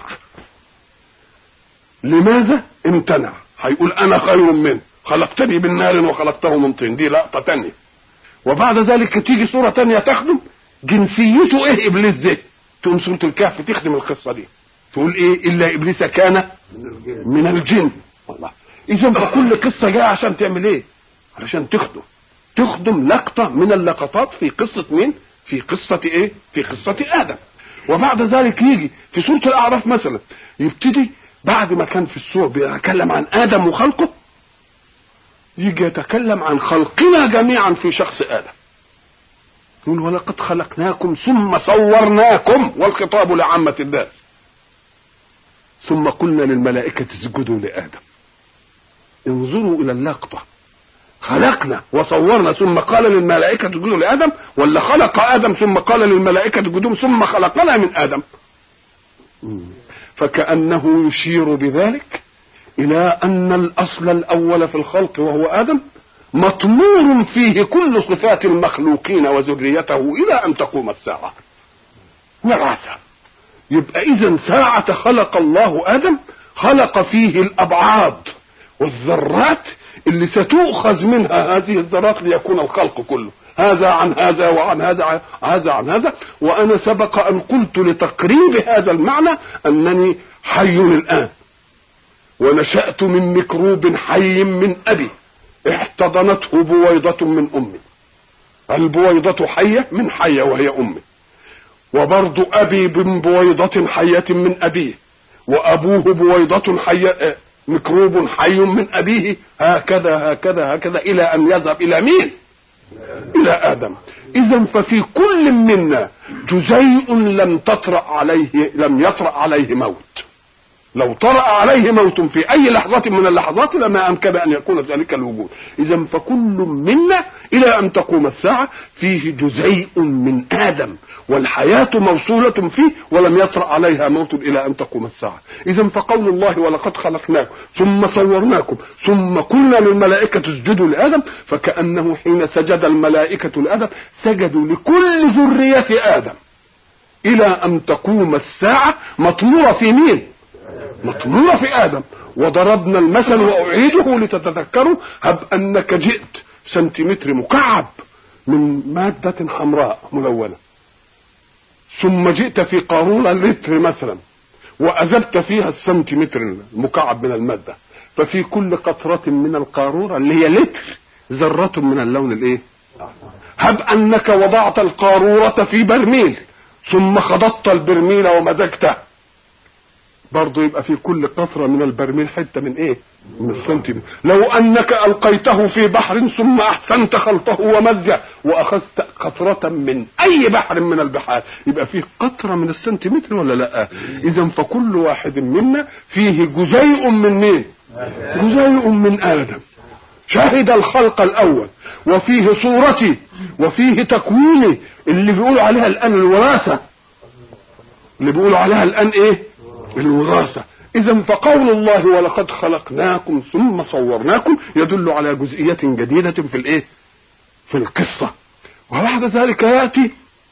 لماذا امتنع هيقول أنا خير منه خلقتني من نار وخلقته من طين دي لقطة تانية وبعد ذلك تيجي سورة تانية تخدم جنسيته ايه ابليس ده تقوم سورة الكهف تخدم القصة دي تقول ايه الا ابليس كان من الجن والله اذا فكل قصة جاية عشان تعمل ايه علشان تخدم تخدم لقطة من اللقطات في قصة مين في قصة ايه في قصة ادم وبعد ذلك يجي في سورة الاعراف مثلا يبتدي بعد ما كان في السور بيتكلم عن ادم وخلقه يجي يتكلم عن خلقنا جميعا في شخص آدم يقول ولقد خلقناكم ثم صورناكم والخطاب لعامة الناس ثم قلنا للملائكة اسجدوا لآدم انظروا إلى اللقطة خلقنا وصورنا ثم قال للملائكة اسجدوا لآدم ولا خلق آدم ثم قال للملائكة اسجدوا ثم خلقنا من آدم فكأنه يشير بذلك إلى أن الأصل الأول في الخلق وهو آدم مطمور فيه كل صفات المخلوقين وذريته إلى أن تقوم الساعة وراثة يبقى إذا ساعة خلق الله آدم خلق فيه الأبعاد والذرات اللي ستؤخذ منها هذه الذرات ليكون الخلق كله هذا عن هذا وعن هذا عن هذا عن هذا وانا سبق ان قلت لتقريب هذا المعنى انني حي الان ونشأت من ميكروب حي من ابي احتضنته بويضة من امي البويضة حية من حية وهي امي وبرضو ابي من بويضة حية من ابيه وابوه بويضة حية ميكروب حي من ابيه هكذا هكذا هكذا الى ان يذهب الى مين الى ادم اذا ففي كل منا جزيء لم تطرأ عليه لم يطرأ عليه موت لو طرأ عليه موت في اي لحظة من اللحظات لما امكن ان يكون ذلك الوجود اذا فكل منا الى ان تقوم الساعة فيه جزيء من ادم والحياة موصولة فيه ولم يطرأ عليها موت الى ان تقوم الساعة اذا فقول الله ولقد خلقناكم ثم صورناكم ثم قلنا للملائكة اسجدوا لادم فكأنه حين سجد الملائكة لادم سجدوا لكل ذرية ادم الى ان تقوم الساعة مطمورة في مين مطمورة في آدم وضربنا المثل وأعيده لتتذكروا هب أنك جئت سنتيمتر مكعب من مادة حمراء ملونة ثم جئت في قارورة لتر مثلا وأذبت فيها السنتيمتر المكعب من المادة ففي كل قطرة من القارورة اللي هي لتر ذرة من اللون الايه هب أنك وضعت القارورة في برميل ثم خضضت البرميل ومزجته برضه يبقى في كل قطرة من البرميل حتة من ايه من السنتيمتر لو انك القيته في بحر ثم احسنت خلطه ومزجه واخذت قطرة من اي بحر من البحار يبقى فيه قطرة من السنتيمتر ولا لا اذا فكل واحد منا فيه جزيء من مين جزيء من ادم شهد الخلق الاول وفيه صورتي وفيه تكويني اللي بيقولوا عليها الان الوراثة اللي بيقولوا عليها الان ايه الوراثة إذا فقول الله ولقد خلقناكم ثم صورناكم يدل على جزئية جديدة في الإيه؟ في القصة وبعد ذلك يأتي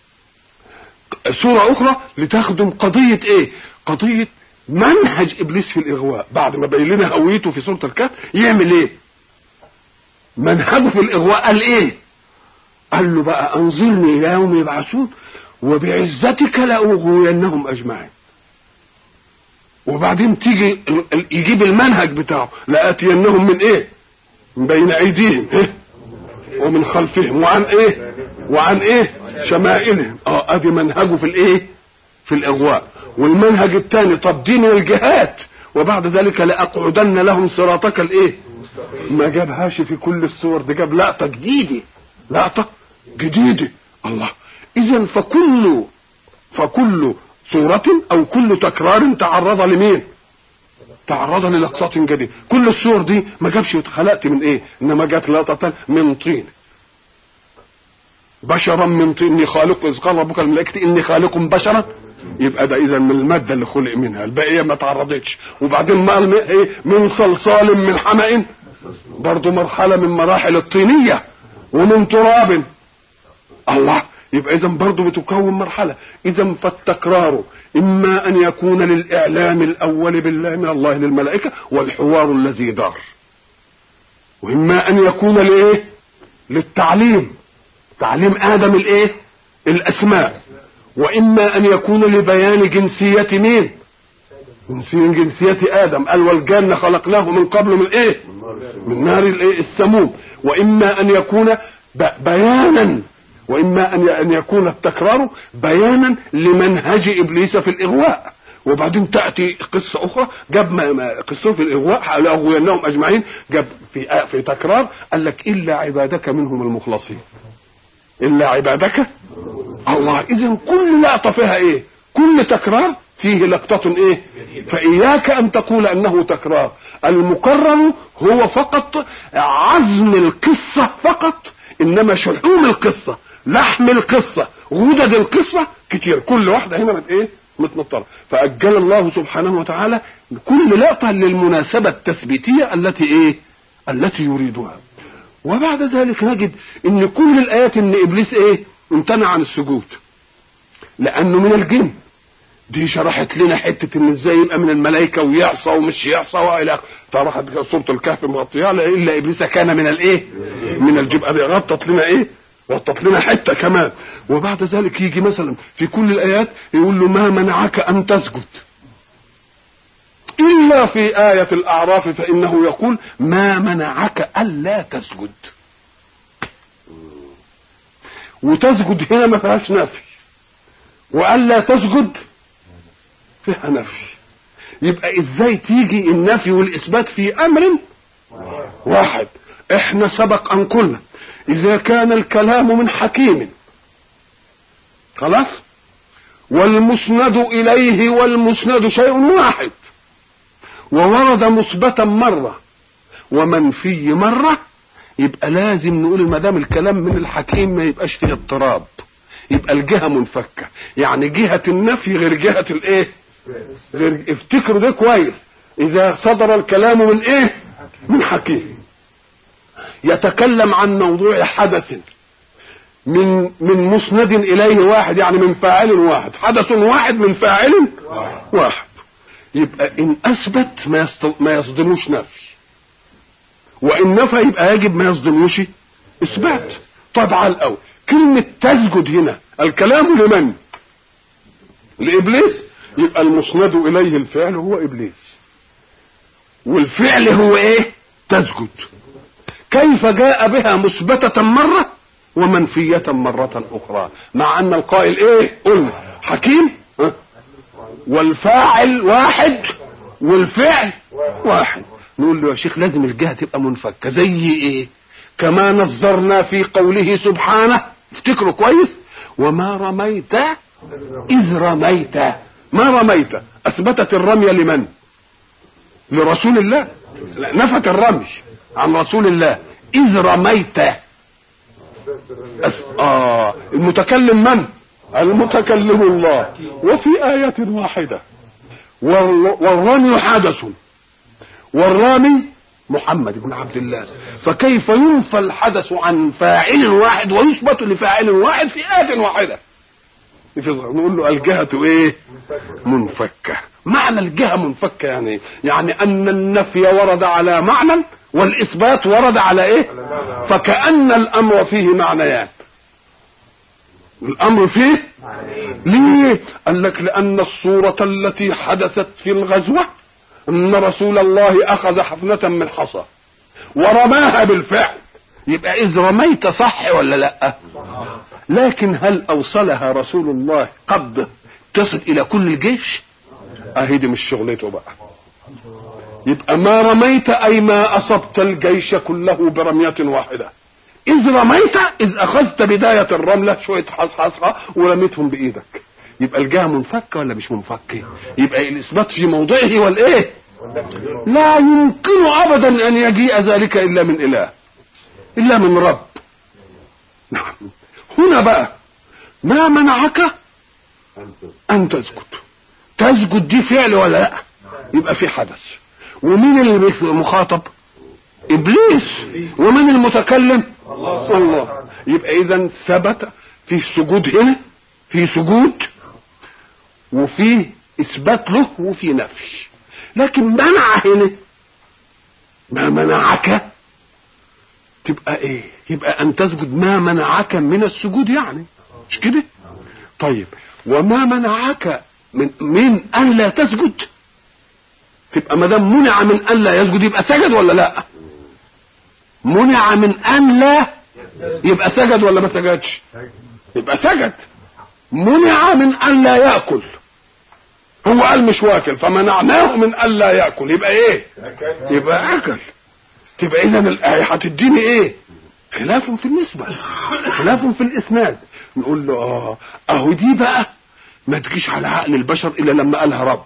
سورة أخرى لتخدم قضية إيه؟ قضية منهج إبليس في الإغواء بعد ما بين لنا هويته في سورة الكهف يعمل إيه؟ منهجه في الإغواء قال إيه؟ قال له بقى أنظرني إلى يوم يبعثون وبعزتك لأغوينهم أجمعين وبعدين تيجي يجيب المنهج بتاعه لآتينهم من ايه من بين ايديهم إيه؟ ومن خلفهم وعن ايه وعن ايه شمائلهم اه ادي منهجه في الايه في الاغواء والمنهج الثاني تبدين الجهات وبعد ذلك لاقعدن لهم صراطك الايه ما جابهاش في كل الصور دي جاب لقطه جديده لقطه جديده الله اذا فكل فكل صورة أو كل تكرار تعرض لمين؟ تعرض للقطات جديدة كل الصور دي ما جابش خلقت من ايه انما جات لقطة من طين بشرا من طين اني خالق اذ قال ربك الملائكة اني خالق بشرا يبقى ده اذا من المادة اللي خلق منها الباقية ما تعرضتش وبعدين ما ايه من صلصال من حمأ برضه مرحلة من مراحل الطينية ومن تراب الله يبقى اذا برضه بتكون مرحلة اذا فالتكرار اما ان يكون للاعلام الاول بالله من الله للملائكة والحوار الذي دار واما ان يكون لايه للتعليم تعليم ادم الايه الاسماء واما ان يكون لبيان جنسية مين جنسية جنسية ادم قال والجنة خلقناه من قبل من ايه من نار الايه السموم واما ان يكون بيانا واما ان يكون التكرار بيانا لمنهج ابليس في الاغواء وبعدين تاتي قصه اخرى جاب قصه في الاغواء لاغوينهم اجمعين جاب في في تكرار قال لك الا عبادك منهم المخلصين الا عبادك الله اذا كل لقطه فيها ايه كل تكرار فيه لقطة ايه فاياك ان تقول انه تكرار المكرر هو فقط عزم القصة فقط انما شحوم القصة لحم القصة غدد القصة كتير كل واحدة هنا مت ايه متنطرة فأجل الله سبحانه وتعالى كل لقطة للمناسبة التثبيتية التي ايه التي يريدها وبعد ذلك نجد ان كل الايات ان ابليس ايه امتنع عن السجود لانه من الجن دي شرحت لنا حته ان ازاي يبقى من الملائكه ويعصى ومش يعصى والى اخره فراحت سوره الكهف مغطيها الا ابليس كان من الايه؟ من الجبال دي غطت لنا ايه؟ غطت لنا حته كمان وبعد ذلك يجي مثلا في كل الايات يقول له ما منعك ان تسجد الا في ايه الاعراف فانه يقول ما منعك الا تسجد وتسجد هنا ما فيهاش نفي والا تسجد فيها نفي يبقى ازاي تيجي النفي والاثبات في امر واحد احنا سبق ان قلنا اذا كان الكلام من حكيم خلاص والمسند اليه والمسند شيء واحد وورد مثبتا مره ومنفي مره يبقى لازم نقول ما دام الكلام من الحكيم ما يبقاش فيه اضطراب يبقى الجهه منفكه يعني جهه النفي غير جهه الايه غير افتكروا ده كويس اذا صدر الكلام من ايه من حكيم يتكلم عن موضوع حدث من من مسند اليه واحد يعني من فاعل واحد حدث واحد من فاعل واحد يبقى ان اثبت ما يست... ما يصدموش نفي وان نفى يبقى يجب ما يصدموش اثبات طبعا الاول كلمه تسجد هنا الكلام لمن لابليس يبقى المسند اليه الفعل هو ابليس والفعل هو ايه تسجد كيف جاء بها مثبتة مرة ومنفية مرة أخرى مع أن القائل إيه قلنا حكيم ها؟ والفاعل واحد والفعل واحد نقول له يا شيخ لازم الجهة تبقى منفكة زي إيه كما نظرنا في قوله سبحانه افتكروا كويس وما رميت إذ رميت ما رميت أثبتت الرمي لمن لرسول الله لا نفت الرمي عن رسول الله إذ رميت أس... آه المتكلم من المتكلم الله وفي آية واحدة والر... والرمي حدث والرامي محمد بن عبد الله فكيف ينفى الحدث عن فاعل واحد ويثبت لفاعل واحد في آية واحدة نقول له الجهة ايه منفكة معنى الجهة منفكة يعني يعني ان النفي ورد على معنى والاثبات ورد على ايه فكأن الامر فيه معنيان الامر فيه ليه قال لك لان الصورة التي حدثت في الغزوة ان رسول الله اخذ حفنة من حصى ورماها بالفعل يبقى اذ رميت صح ولا لا لكن هل اوصلها رسول الله قد تصل الى كل الجيش اهي دي مش شغلته بقى يبقى ما رميت اي ما اصبت الجيش كله برمية واحدة اذ رميت اذ اخذت بداية الرملة شوية حصحصة ورميتهم بايدك يبقى الجهة منفكة ولا مش منفكة يبقى الاثبات في موضعه والايه لا يمكن ابدا ان يجيء ذلك الا من اله الا من رب نعم هنا بقى ما منعك ان تسجد تسجد دي فعل ولا لا يبقى في حدث ومين اللي مخاطب ابليس ومن المتكلم الله يبقى اذا ثبت في سجود هنا في سجود وفي اثبات له وفي نفي لكن منع هنا ما منعك تبقى ايه يبقى ان تسجد ما منعك من السجود يعني مش كده طيب وما منعك من من ان لا تسجد تبقى ما دام منع من ان لا يسجد يبقى سجد ولا لا منع من ان لا يبقى سجد ولا ما سجدش يبقى سجد منع من ان لا ياكل هو قال مش واكل فمنعناه من ان لا ياكل يبقى ايه يبقى اكل تبقى اذا الايه هتديني ايه خلاف في النسبه خلاف في الاسناد نقول له اه اهو دي بقى ما تجيش على عقل البشر الا لما قالها رب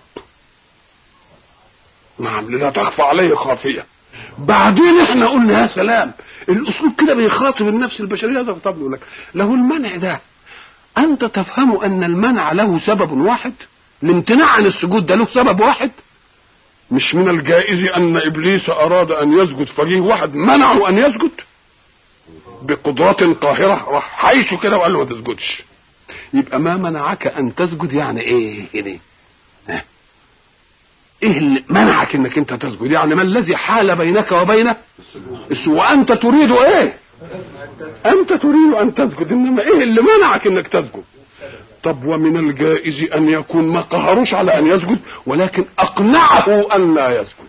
نعم لا تخفى عليه خافيه بعدين احنا قلنا يا سلام الاسلوب كده بيخاطب النفس البشريه هذا طب يقول لك له المنع ده انت تفهم ان المنع له سبب واحد الامتناع عن السجود ده له سبب واحد مش من الجائز ان ابليس اراد ان يسجد فجيه واحد منعه ان يسجد بقدرة قاهرة راح حيشه كده وقال له ما تسجدش يبقى ما منعك ان تسجد يعني ايه هنا ها؟ ايه اللي منعك انك انت تسجد يعني ما الذي حال بينك وبين السجود وانت تريد ايه انت تريد ان تسجد انما ايه اللي منعك انك تسجد طب ومن الجائز ان يكون ما قهروش على ان يسجد ولكن اقنعه ان لا يسجد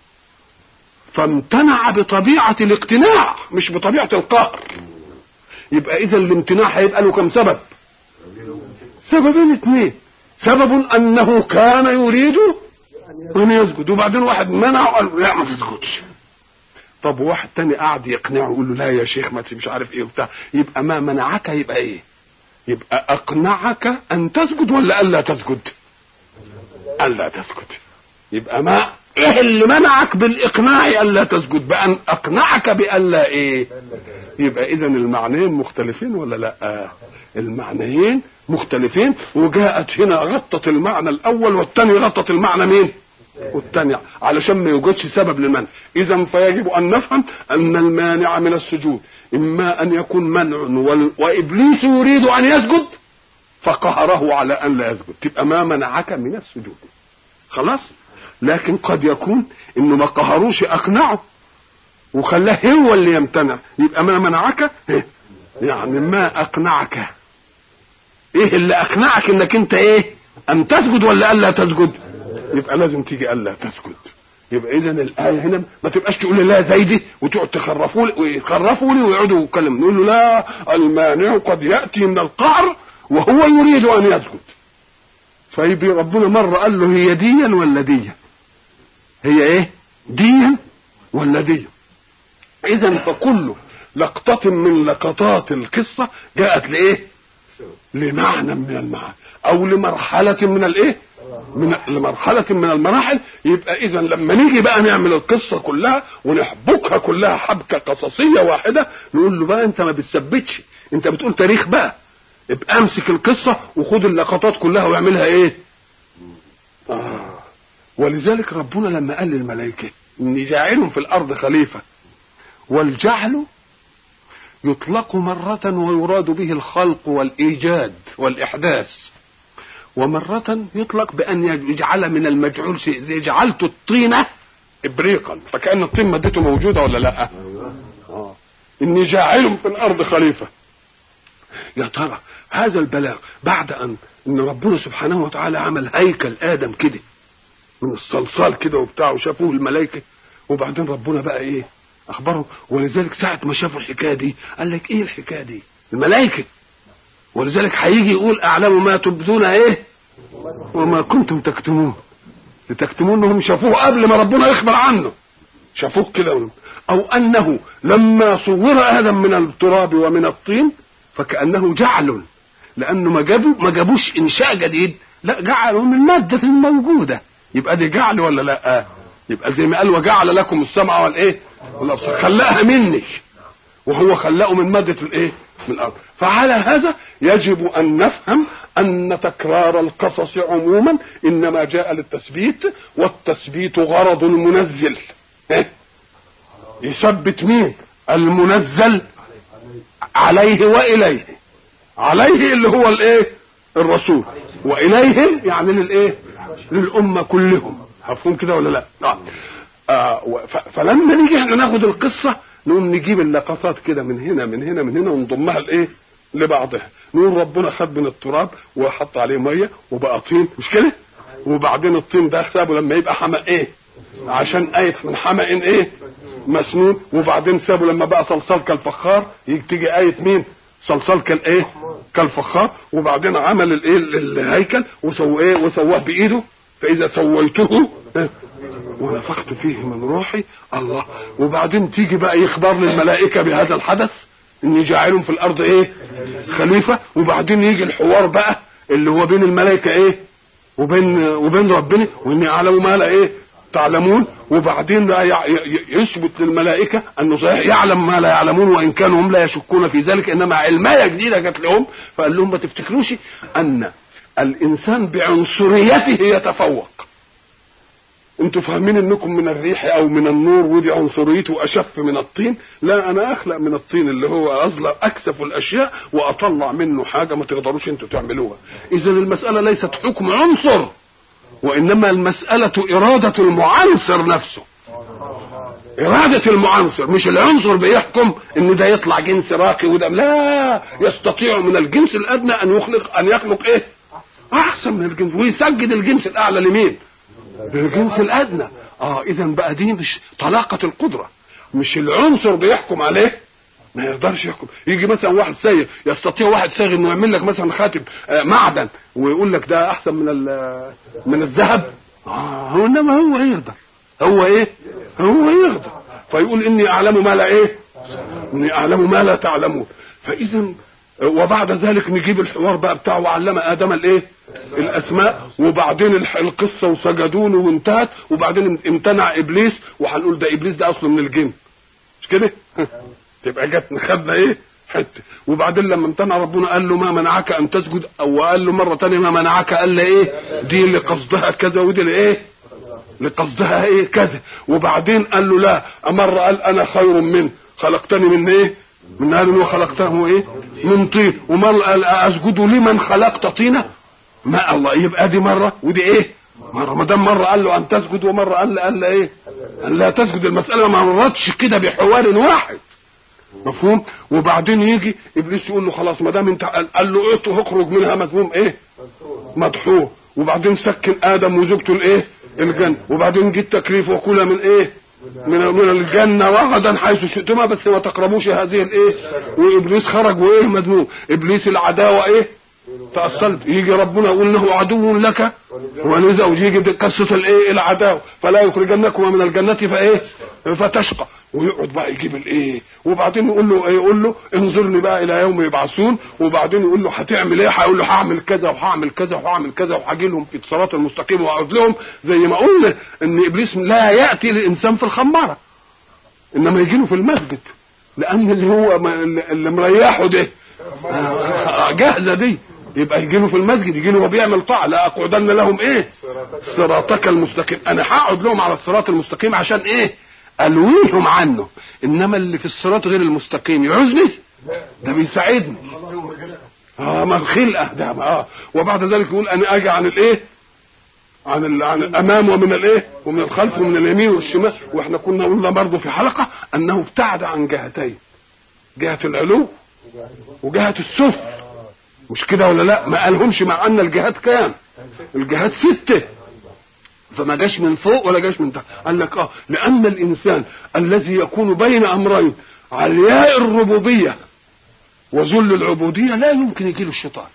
فامتنع بطبيعة الاقتناع مش بطبيعة القهر يبقى اذا الامتناع هيبقى له كم سبب سببين اثنين سبب انه كان يريد ان يسجد وبعدين واحد منعه قال لا ما تسجدش طب واحد تاني قاعد يقنعه يقول له لا يا شيخ ما مش عارف ايه وبتاع يبقى ما منعك يبقى ايه يبقى اقنعك ان تسجد ولا الا تسجد الا تسجد يبقى ما ايه اللي منعك بالاقناع الا تسجد بان اقنعك بالا ايه يبقى اذا المعنيين مختلفين ولا لا المعنيين مختلفين وجاءت هنا غطت المعنى الاول والثاني غطت المعنى مين والثاني علشان ما يوجدش سبب للمنع اذا فيجب ان نفهم ان المانع من السجود اما ان يكون منع وال- وابليس يريد ان يسجد فقهره على ان لا يسجد تبقى ما منعك من السجود خلاص لكن قد يكون انه ما قهروش اقنعه وخلاه هو اللي يمتنع يبقى ما منعك إيه؟ يعني ما اقنعك ايه اللي اقنعك انك انت ايه ان تسجد ولا الا تسجد يبقى لازم تيجي الا تسجد يبقى اذا الايه هنا ما تبقاش تقول لي لا زيدي وتقعد تخرفوا لي ويخرفوا لي ويقعدوا يتكلموا نقول له لا المانع قد ياتي من القعر وهو يريد ان يسجد فيبي ربنا مره قال له هي ديا ولا ديا هي ايه ديا ولا ديا اذا فكل لقطة من لقطات القصة جاءت لايه لمعنى من المعاني او لمرحلة من الايه من لمرحلة من المراحل يبقى اذا لما نيجي بقى نعمل القصة كلها ونحبكها كلها حبكة قصصية واحدة نقول له بقى انت ما بتثبتش انت بتقول تاريخ بقى ابقى امسك القصة وخد اللقطات كلها واعملها ايه آه. ولذلك ربنا لما قال للملائكة اني جاعل في الارض خليفة والجعل يطلق مرة ويراد به الخلق والإيجاد والإحداث ومرة يطلق بأن يجعل من المجعول شيء زي جعلت الطينة إبريقا فكأن الطين مادته موجودة ولا لا آه. إني جاعل في الأرض خليفة يا ترى هذا البلاغ بعد أن إن ربنا سبحانه وتعالى عمل هيكل آدم كده من الصلصال كده وبتاع وشافوه الملائكة وبعدين ربنا بقى إيه أخبره ولذلك ساعة ما شافوا الحكاية دي قال لك إيه الحكاية دي الملائكة ولذلك هيجي يقول أعلم ما تبدون إيه وما كنتم تكتمون تكتمون انهم شافوه قبل ما ربنا يخبر عنه شافوه كده او انه لما صور ادم من التراب ومن الطين فكانه جعل لانه ما جابوا ما جابوش انشاء جديد لا جعلوا من الماده الموجوده يبقى دي جعل ولا لا يبقى زي ما قال وجعل لكم السمع والايه والابصار خلقها مني وهو خلقه من ماده الايه من الارض فعلى هذا يجب ان نفهم ان تكرار القصص عموما انما جاء للتثبيت والتثبيت غرض المنزل إيه؟ يثبت مين المنزل عليه واليه عليه اللي هو الايه الرسول واليهم يعني للايه للامه كلهم مفهوم كده ولا لا آه. آه فلما نيجي احنا ناخد القصه نقوم نجيب اللقطات كده من هنا من هنا من هنا ونضمها لايه لبعضها نقول ربنا خد من التراب وحط عليه ميه وبقى طين مش كده وبعدين الطين ده سابه لما يبقى حمأ ايه عشان ايه من حمأ ايه مسنون وبعدين سابه لما بقى صلصال كالفخار تيجي آية مين صلصال كالايه كالفخار وبعدين عمل الايه الهيكل وسواه ايه وسواه بايده فاذا سويته إيه؟ ونفخت فيه من روحي الله وبعدين تيجي بقى يخبر للملائكه بهذا الحدث اني جاعل في الارض ايه خليفه وبعدين يجي الحوار بقى اللي هو بين الملائكه ايه وبين وبين ربنا واني اعلم ما لا ايه تعلمون وبعدين بقى يثبت للملائكه انه صحيح يعلم ما لا يعلمون وان كانوا هم لا يشكون في ذلك انما علمايه جديده جت لهم فقال لهم ما تفتكروش ان الانسان بعنصريته يتفوق انتوا فاهمين انكم من الريح او من النور ودي عنصريته اشف من الطين لا انا اخلق من الطين اللي هو اصلا اكسف الاشياء واطلع منه حاجه ما تقدروش انتوا تعملوها اذا المساله ليست حكم عنصر وانما المساله اراده المعنصر نفسه إرادة المعنصر مش العنصر بيحكم إن ده يطلع جنس راقي وده لا يستطيع من الجنس الأدنى أن يخلق أن يخلق إيه؟ أحسن من الجنس ويسجد الجنس الأعلى لمين؟ للجنس الأدنى آه إذا بقى دي مش طلاقة القدرة مش العنصر بيحكم عليه ما يقدرش يحكم يجي مثلا واحد سايق يستطيع واحد سايغ انه يعمل لك مثلا خاتم آه معدن ويقول لك ده احسن من من الذهب اه هو انما هو يقدر هو ايه هو يقدر فيقول اني اعلم ما لا ايه اني اعلم ما لا تعلمون فاذا وبعد ذلك نجيب الحوار بقى بتاعه وعلم ادم الايه الاسماء وبعدين القصه وسجدوا له وانتهت وبعدين امتنع ابليس وهنقول ده ابليس ده اصله من الجن مش كده تبقى جت خدنا ايه حته وبعدين لما امتنع ربنا قال له ما منعك ان تسجد او قال له مره ثانيه ما منعك قال له ايه دي لقصدها كذا ودي لايه لقصدها ايه كذا وبعدين قال له لا امر قال انا خير منه خلقتني من ايه من نار وخلقته ايه من طين ومر قال اسجد لمن خلقت طينه ما الله يبقى دي مره ودي ايه مره ما دام مره قال له ان تسجد ومره قال له قال له ايه قال لا تسجد المساله ما مرتش كده بحوار واحد مفهوم وبعدين يجي ابليس يقول له خلاص ما دام انت قال له ايه اخرج منها مذموم ايه مدحور وبعدين سكن ادم وزوجته الايه الجنه وبعدين جه التكليف وكل من ايه من من الجنه وغدا حيث شئتما بس ما تقربوش هذه الايه وابليس خرج وايه مذموم ابليس العداوه ايه تأصلت يجي ربنا يقول انه عدو لك ولزوج يجي بقصة الايه العداوة فلا يخرجنكما من الجنة فايه فتشقى ويقعد بقى يجيب الايه وبعدين يقول له يقول له انظرني بقى الى يوم يبعثون وبعدين يقول له هتعمل ايه هيقول له هعمل كذا وهعمل كذا وهعمل كذا وهاجي لهم في الصراط المستقيم واقعد لهم زي ما قلنا ان ابليس لا ياتي للانسان في الخماره انما يجي له في المسجد لان اللي هو اللي مريحه ده جاهزه دي يبقى يجي له في المسجد يجي له وهو بيعمل طاعه لا اقعدن لهم ايه صراطك المستقيم انا هقعد لهم على الصراط المستقيم عشان ايه الويهم عنه انما اللي في الصراط غير المستقيم يعوزني ده بيساعدني اه ما الخلقه ده اه وبعد ذلك يقول انا اجي عن الايه عن ال... عن الامام ومن الايه ومن الخلف ومن اليمين والشمال واحنا كنا قلنا برضه في حلقه انه ابتعد عن جهتين جهه العلو وجهه السفل مش كده ولا لا ما قالهمش مع ان الجهات كام الجهات ستة فما جاش من فوق ولا جاش من تحت قال لك اه لان الانسان الذي يكون بين امرين علياء الربوبيه وذل العبوديه لا يمكن يجي له الشيطان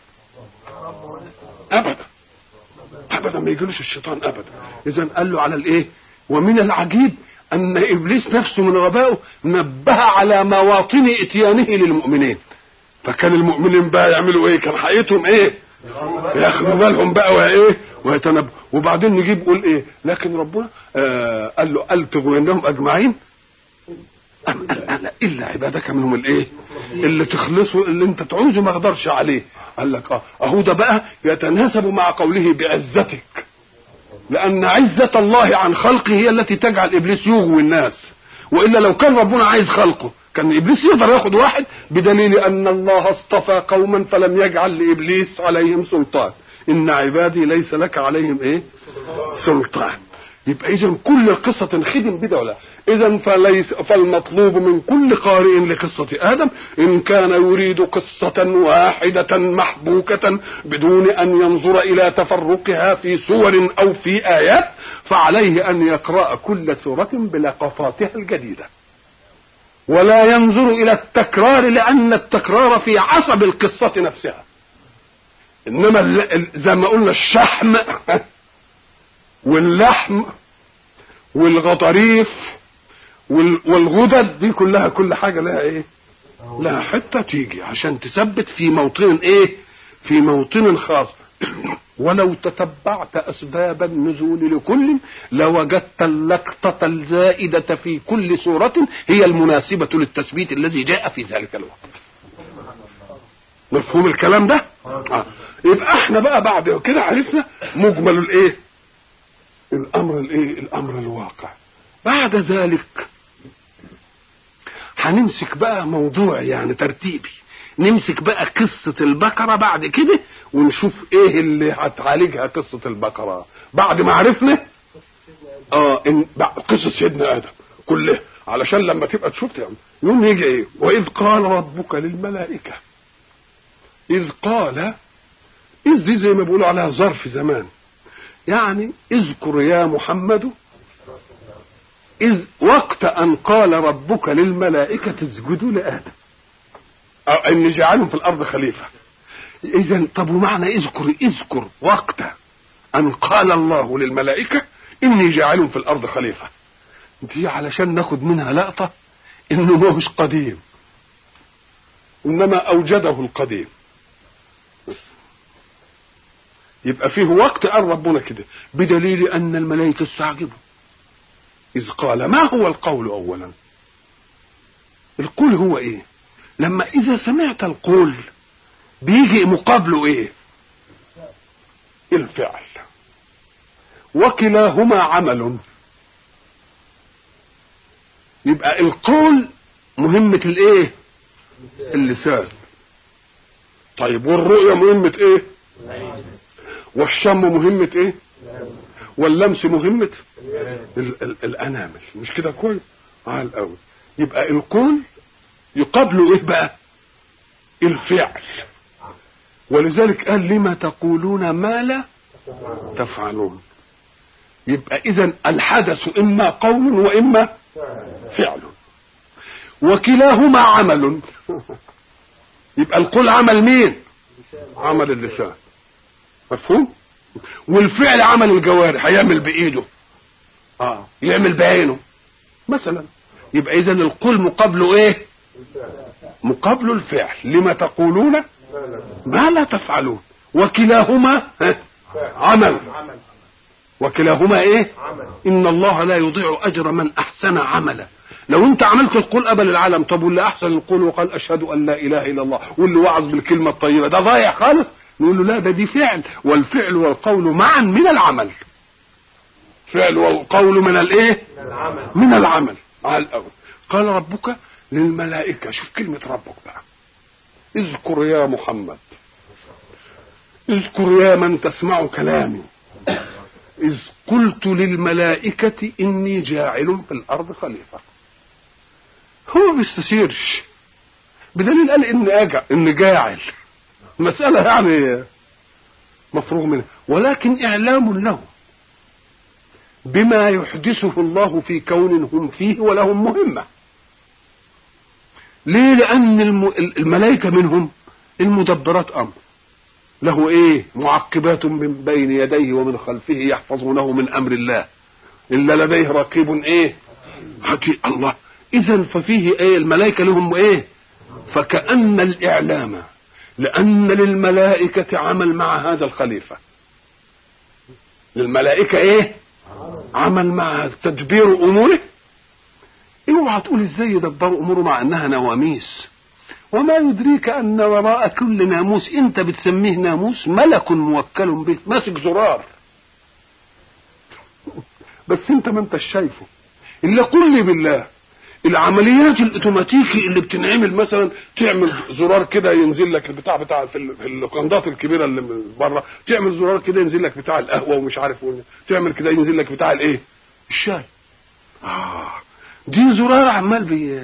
ابدا ابدا ما يجيلوش الشيطان ابدا اذا قال له على الايه ومن العجيب ان ابليس نفسه من غبائه نبه على مواطن اتيانه للمؤمنين فكان المؤمنين بقى يعملوا ايه كان حقيقتهم ايه ياخدوا بالهم بقى وايه ويتنبهوا وبعدين نجيب يقول ايه لكن ربنا آه قال له قال تغوينهم اجمعين أم قال لا الا عبادك منهم الايه اللي تخلصوا اللي انت تعوزه ما اقدرش عليه قال لك اه اهو ده بقى يتناسب مع قوله بعزتك لان عزه الله عن خلقه هي التي تجعل ابليس يغوي الناس والا لو كان ربنا عايز خلقه كان ابليس يقدر ياخد واحد بدليل ان الله اصطفى قوما فلم يجعل لابليس عليهم سلطان ان عبادي ليس لك عليهم ايه سلطان يبقى اذا كل القصه تنخدم بده ولا اذا فليس فالمطلوب من كل قارئ لقصه ادم ان كان يريد قصه واحده محبوكه بدون ان ينظر الى تفرقها في سور او في ايات فعليه ان يقرا كل سوره بلقطاتها الجديده ولا ينظر الى التكرار لان التكرار في عصب القصه نفسها انما زي ما قلنا الشحم واللحم والغضاريف والغدد دي كلها كل حاجه لها ايه لها حته تيجي عشان تثبت في موطن ايه في موطن خاص ولو تتبعت أسباب النزول لكل لوجدت اللقطة الزائدة في كل سورة هي المناسبة للتثبيت الذي جاء في ذلك الوقت مفهوم الكلام ده آه. يبقى احنا بقى بعد كده عرفنا مجمل الايه الامر الايه الامر الواقع بعد ذلك هنمسك بقى موضوع يعني ترتيبي نمسك بقى قصة البقرة بعد كده ونشوف ايه اللي هتعالجها قصة البقرة بعد ما عرفنا اه ان بقى قصة سيدنا ادم كلها علشان لما تبقى تشوف يعني يوم يجي ايه واذ قال ربك للملائكة اذ قال اذ دي زي ما بيقولوا عليها ظرف زمان يعني اذكر يا محمد إذ وقت أن قال ربك للملائكة اسجدوا لآدم أو أن نجعلهم في الأرض خليفة إذا طب ومعنى اذكر اذكر وقت أن قال الله للملائكة إني جاعل في الأرض خليفة دي علشان ناخد منها لقطة إنه ما هوش قديم إنما أوجده القديم يبقى فيه وقت قال ربنا كده بدليل أن الملائكة استعجبوا إذ قال ما هو القول أولا القول هو إيه لما إذا سمعت القول بيجي مقابله إيه الفعل وكلاهما عمل يبقى القول مهمة الايه اللسان طيب والرؤية مهمة ايه والشم مهمة ايه واللمس مهمة ال- ال- الانامل مش كده كويس على الاول يبقى القول يقابله ايه بقى الفعل ولذلك قال لما تقولون ما لا تفعلون يبقى اذا الحدث اما قول واما فعل وكلاهما عمل يبقى القول عمل مين عمل اللسان مفهوم والفعل عمل الجوارح هيعمل بايده اه يعمل بعينه مثلا يبقى اذا القول مقابله ايه مقابله الفعل لما تقولون ما لا تفعلون وكلاهما ها، عمل وكلاهما ايه ان الله لا يضيع اجر من احسن عملا لو انت عملت القول قبل العالم طب واللي احسن القول وقال اشهد ان لا اله الا الله واللي وعظ بالكلمه الطيبه ده ضايع خالص نقول له لا ده دي فعل والفعل والقول معا من العمل فعل والقول من الايه من العمل على الاول قال ربك للملائكه شوف كلمه ربك بقى اذكر يا محمد اذكر يا من تسمع كلامي إذ قلت للملائكة إني جاعل في الأرض خليفة هو ما بيستشيرش بدليل قال إن أجع إن جاعل مسألة يعني مفروغ منها ولكن إعلام له بما يحدثه الله في كون هم فيه ولهم مهمة ليه لأن الم- الملائكة منهم المدبرات أمر له ايه معقبات من بين يديه ومن خلفه يحفظونه من امر الله الا لديه رقيب ايه حكي الله اذا ففيه ايه الملائكه لهم ايه فكأن الاعلام لان للملائكه عمل مع هذا الخليفه للملائكه ايه عمل مع تدبير اموره اوعى تقول ازاي يدبروا اموره مع انها نواميس وما يدريك ان وراء كل ناموس انت بتسميه ناموس ملك موكل به ماسك زرار بس انت ما انتش شايفه الا قل لي بالله العمليات الاوتوماتيكي اللي بتنعمل مثلا تعمل زرار كده ينزل لك البتاع بتاع في ال- في اللوكندات الكبيره اللي من بره تعمل زرار كده ينزل لك بتاع القهوه ومش عارف وين. تعمل كده ينزل لك بتاع الايه الشاي اه دي زرار عمال بي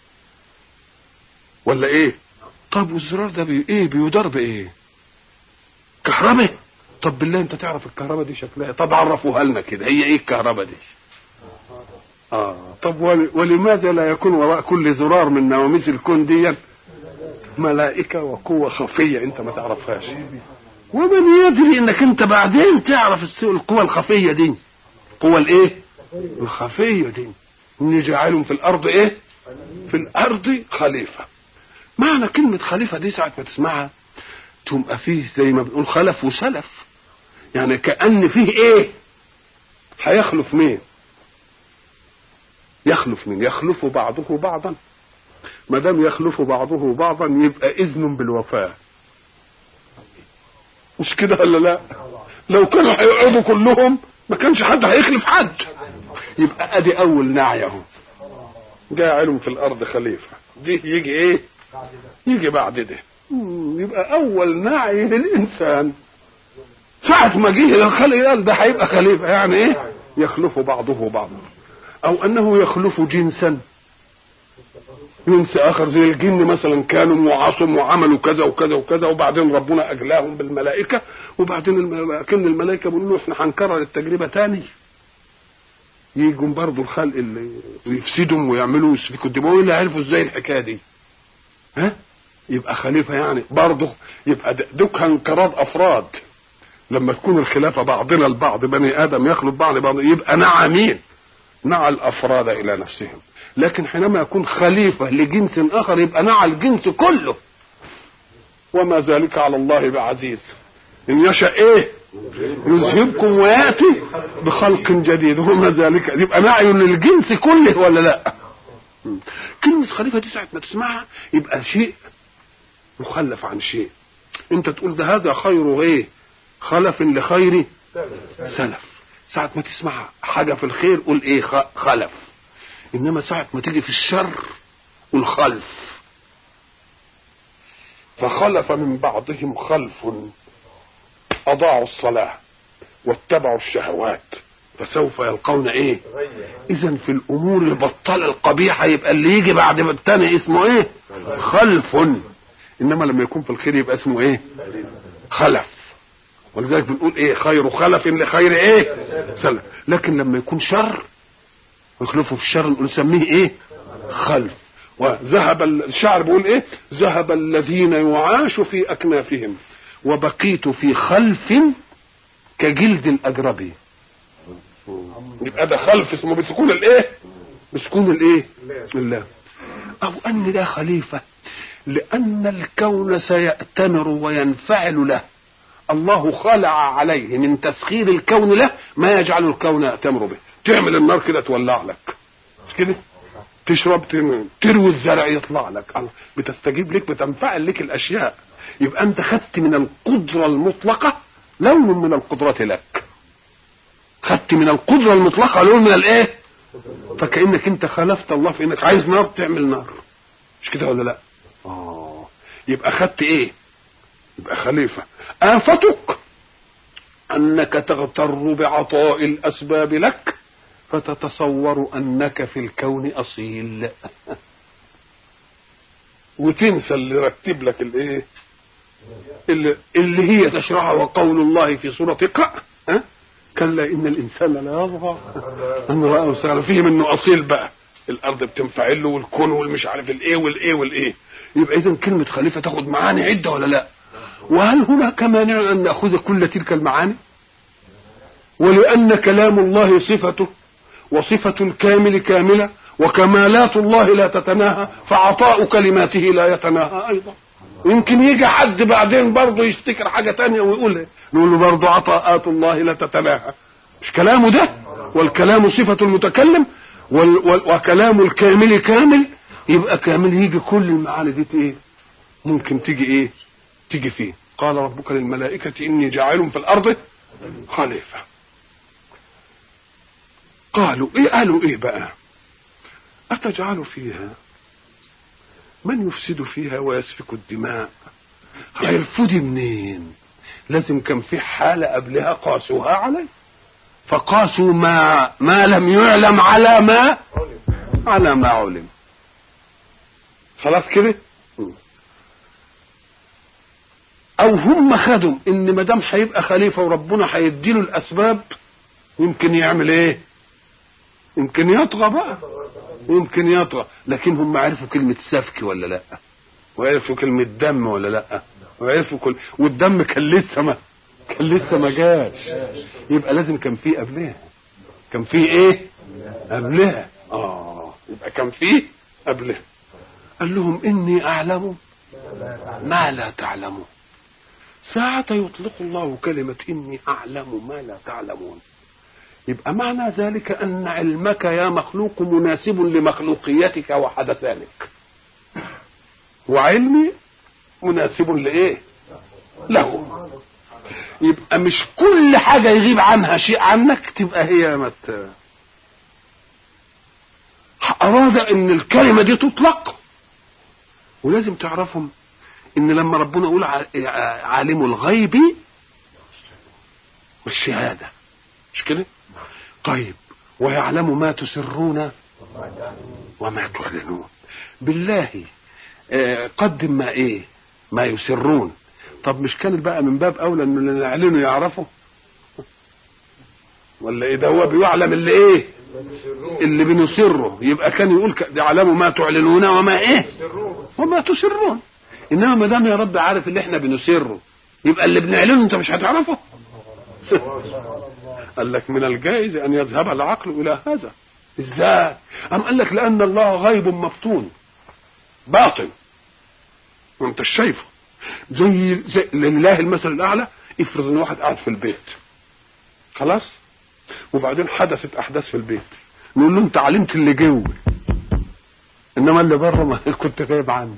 ولا ايه طب والزرار ده بي ايه بيدار بايه كهرباء طب بالله انت تعرف الكهرباء دي شكلها إيه؟ طب عرفوها لنا كده هي ايه الكهرباء دي اه طب ول- ولماذا لا يكون وراء كل زرار من نواميس الكون دي ملائكة وقوة خفية انت ما تعرفهاش ومن يدري انك انت بعدين تعرف الس- القوة الخفية دي القوة الايه الخفية دي اني جاعل في الارض ايه في الارض خليفة معنى كلمة خليفة دي ساعة ما تسمعها تبقى فيه زي ما بنقول خلف وسلف يعني كأن فيه ايه هيخلف مين يخلف مين يخلف بعضه بعضا ما دام يخلف بعضه بعضا يبقى اذن بالوفاء مش كده ولا لا لو كانوا هيقعدوا كلهم ما كانش حد هيخلف حد يبقى ادي اول نعي اهو جاعل في الارض خليفه دي يجي ايه يجي بعد ده مم، يبقى اول نعي للانسان ساعة ما جه للخلق قال ده هيبقى خليفة يعني ايه يخلف بعضه بعضا او انه يخلف جنسا جنس اخر زي الجن مثلا كانوا وعصوا وعملوا كذا وكذا وكذا وبعدين ربنا اجلاهم بالملائكة وبعدين الم- لكن الملائكة بيقولوا له احنا هنكرر التجربة تاني يجوا برضه الخلق اللي ويفسدهم ويعملوا يسفكوا الدماء اللي عرفوا ازاي الحكايه دي ها يبقى خليفه يعني برضه يبقى ده- دوك انقراض افراد لما تكون الخلافه بعضنا البعض بني ادم يخلط بعض بعض يبقى نعى مين؟ نعى الافراد الى نفسهم لكن حينما يكون خليفه لجنس اخر يبقى نعى الجنس كله وما ذلك على الله بعزيز ان يشاء ايه يذهبكم وياتي بخلق جديد وما ذلك يبقى نعي للجنس كله ولا لا م. كلمة خليفة دي ساعة ما تسمعها يبقى شيء مخلف عن شيء انت تقول ده هذا خير ايه خلف لخير سلف ساعة ما تسمع حاجة في الخير قول ايه خ- خلف انما ساعة ما تيجي في الشر قول خلف فخلف من بعضهم خلف اضاعوا الصلاة واتبعوا الشهوات فسوف يلقون ايه اذا في الامور البطالة القبيحة يبقى اللي يجي بعد ما التاني اسمه ايه خلف انما لما يكون في الخير يبقى اسمه ايه خلف ولذلك بنقول ايه خير خلف لخير ايه سلف لكن لما يكون شر يخلفه في الشر نقول نسميه ايه خلف وذهب ال- الشعر بيقول ايه ذهب الذين يعاش في اكنافهم وبقيت في خلف كجلد الاجربي يبقى ده خلف اسمه بسكون الايه بسكون الايه الله او ان ده خليفه لان الكون سيأتمر وينفعل له الله خلع عليه من تسخير الكون له ما يجعل الكون يأتمر به تعمل النار كده تولع لك مش كده تشرب تم- تروي الزرع يطلع لك الله بتستجيب لك بتنفعل لك الاشياء يبقى انت خدت من القدره المطلقه لون من القدرات لك خدت من القدره المطلقه لون من الايه فكانك انت خالفت الله في انك عايز نار تعمل نار مش كده ولا لا اه يبقى خدت ايه يبقى خليفه افتك انك تغتر بعطاء الاسباب لك فتتصور انك في الكون اصيل وتنسى اللي رتب لك الايه اللي, اللي هي تشرحها وقول الله في سورة اقرأ ها كلا ان الانسان لا يطغى ان رآه استغنى فيه منه اصيل بقى الارض بتنفعل له والكون والمش عارف الايه والايه والايه يبقى اذا كلمة خليفة تاخد معاني عدة ولا لا وهل هناك مانع ان ناخذ كل تلك المعاني ولان كلام الله صفته وصفة الكامل كاملة وكمالات الله لا تتناهى فعطاء كلماته لا يتناهى أيضا يمكن يجي حد بعدين برضه يفتكر حاجة تانية ويقول إيه؟ نقول له برضه عطاءات الله لا تتناهى مش كلامه ده والكلام صفة المتكلم وال وال وكلام الكامل كامل يبقى كامل يجي كل المعاني دي ايه ممكن تيجي ايه تيجي فيه قال ربك للملائكة إني جاعل في الأرض خليفة قالوا ايه قالوا ايه بقى اتجعل فيها من يفسد فيها ويسفك الدماء عرفوا دي منين لازم كان في حالة قبلها قاسوها عليه فقاسوا ما ما لم يعلم على ما على ما علم خلاص كده او هم خدوا ان ما دام هيبقى خليفه وربنا هيديله الاسباب يمكن يعمل ايه يمكن يطغى بقى يمكن يطغى لكن هم عرفوا كلمة سفك ولا لا وعرفوا كلمة دم ولا لا وعرفوا كل والدم كان لسه ما كان لسه ما جاش يبقى لازم كان في قبلها كان في ايه قبلها اه يبقى كان في قبلها قال لهم اني اعلم ما لا تعلمون ساعة يطلق الله كلمة إني أعلم ما لا تعلمون يبقى معنى ذلك أن علمك يا مخلوق مناسب لمخلوقيتك وحدثانك وعلمي مناسب لإيه له يبقى مش كل حاجة يغيب عنها شيء عنك تبقى هي مت أراد إن الكلمة دي تطلق ولازم تعرفهم إن لما ربنا يقول ع- ع- عالم الغيب والشهادة مش كده؟ طيب ويعلم ما تسرون وما تعلنون بالله آه، قدم ما ايه ما يسرون طب مش كان بقى من باب اولى ان اللي نعلنه يعرفه ولا ايه ده هو بيعلم اللي ايه اللي بنسره يبقى كان يقول ك- يعلم ما تعلنون وما ايه وما تسرون انما ما دام يا رب عارف اللي احنا بنسره يبقى اللي بنعلنه انت مش هتعرفه قال لك من الجائز ان يذهب العقل الى هذا ازاي ام قال لك لان الله غيب مبطون باطن وانت شايفه زي, زي لله المثل الاعلى افرض ان واحد قاعد في البيت خلاص وبعدين حدثت احداث في البيت نقول له انت علمت اللي جوه انما اللي بره ما كنت غايب عنه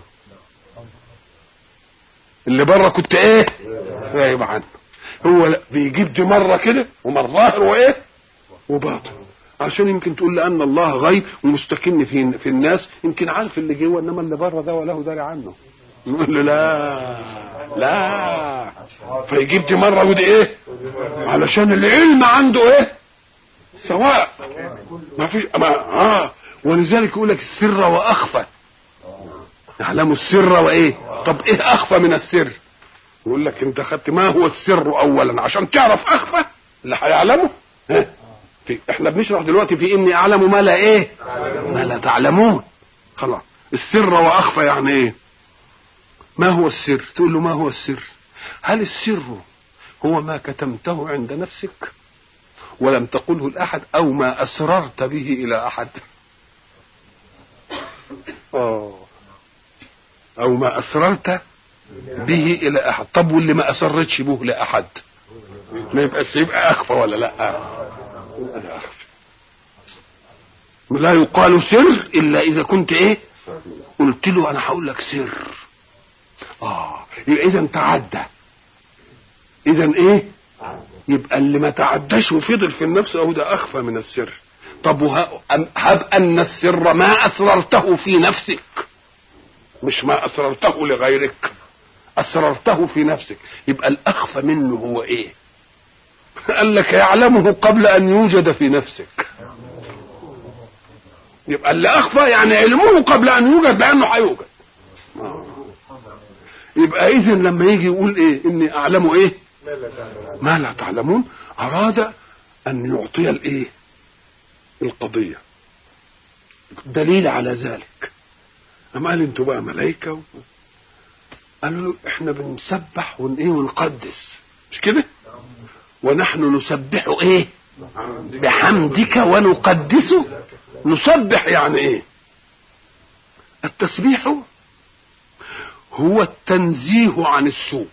اللي بره كنت ايه غايب عنه هو لا بيجيب دي مره كده ومره ظاهر وايه وباطن عشان يمكن تقول لان الله غيب ومستكن في في الناس يمكن عارف اللي جوه انما اللي بره ده وله داري عنه نقول له لا لا فيجيب دي مره ودي ايه علشان العلم عنده ايه سواء ما فيش ما اه ولذلك يقول لك السر واخفى يعلم السر وايه طب ايه اخفى من السر يقول لك انت خدت ما هو السر اولا عشان تعرف اخفى اللي هيعلمه ها في احنا بنشرح دلوقتي في اني اعلم ما لا ايه ما لا تعلمون خلاص السر واخفى يعني ايه ما هو السر تقول له ما هو السر هل السر هو ما كتمته عند نفسك ولم تقله لأحد أو ما أسررت به إلى أحد آه أو ما أسررت به إلى أحد طب واللي ما أسرتش به لأحد ما يبقى يبقى أخفى ولا لا يبقى ده أخفى لا يقال سر إلا إذا كنت إيه قلت له أنا هقول لك سر آه يبقى إذا تعدى إذا إيه يبقى اللي ما تعداش وفضل في النفس أهو ده أخفى من السر طب وه- أم- هب أن السر ما أسررته في نفسك مش ما أسررته لغيرك أسررته في نفسك يبقى الأخفى منه هو إيه قال لك يعلمه قبل أن يوجد في نفسك يبقى اللي أخفى يعني علمه قبل أن يوجد لأنه هيوجد آه. يبقى إذن لما يجي يقول إيه إني أعلم إيه ما لا تعلمون أراد أن يعطي الإيه القضية دليل على ذلك أما قال انتوا بقى ملائكة و... قالوا له احنا بنسبح ون ايه ونقدس مش كده ونحن نسبح ايه بحمدك ونقدسه نسبح يعني ايه التسبيح هو التنزيه عن السوء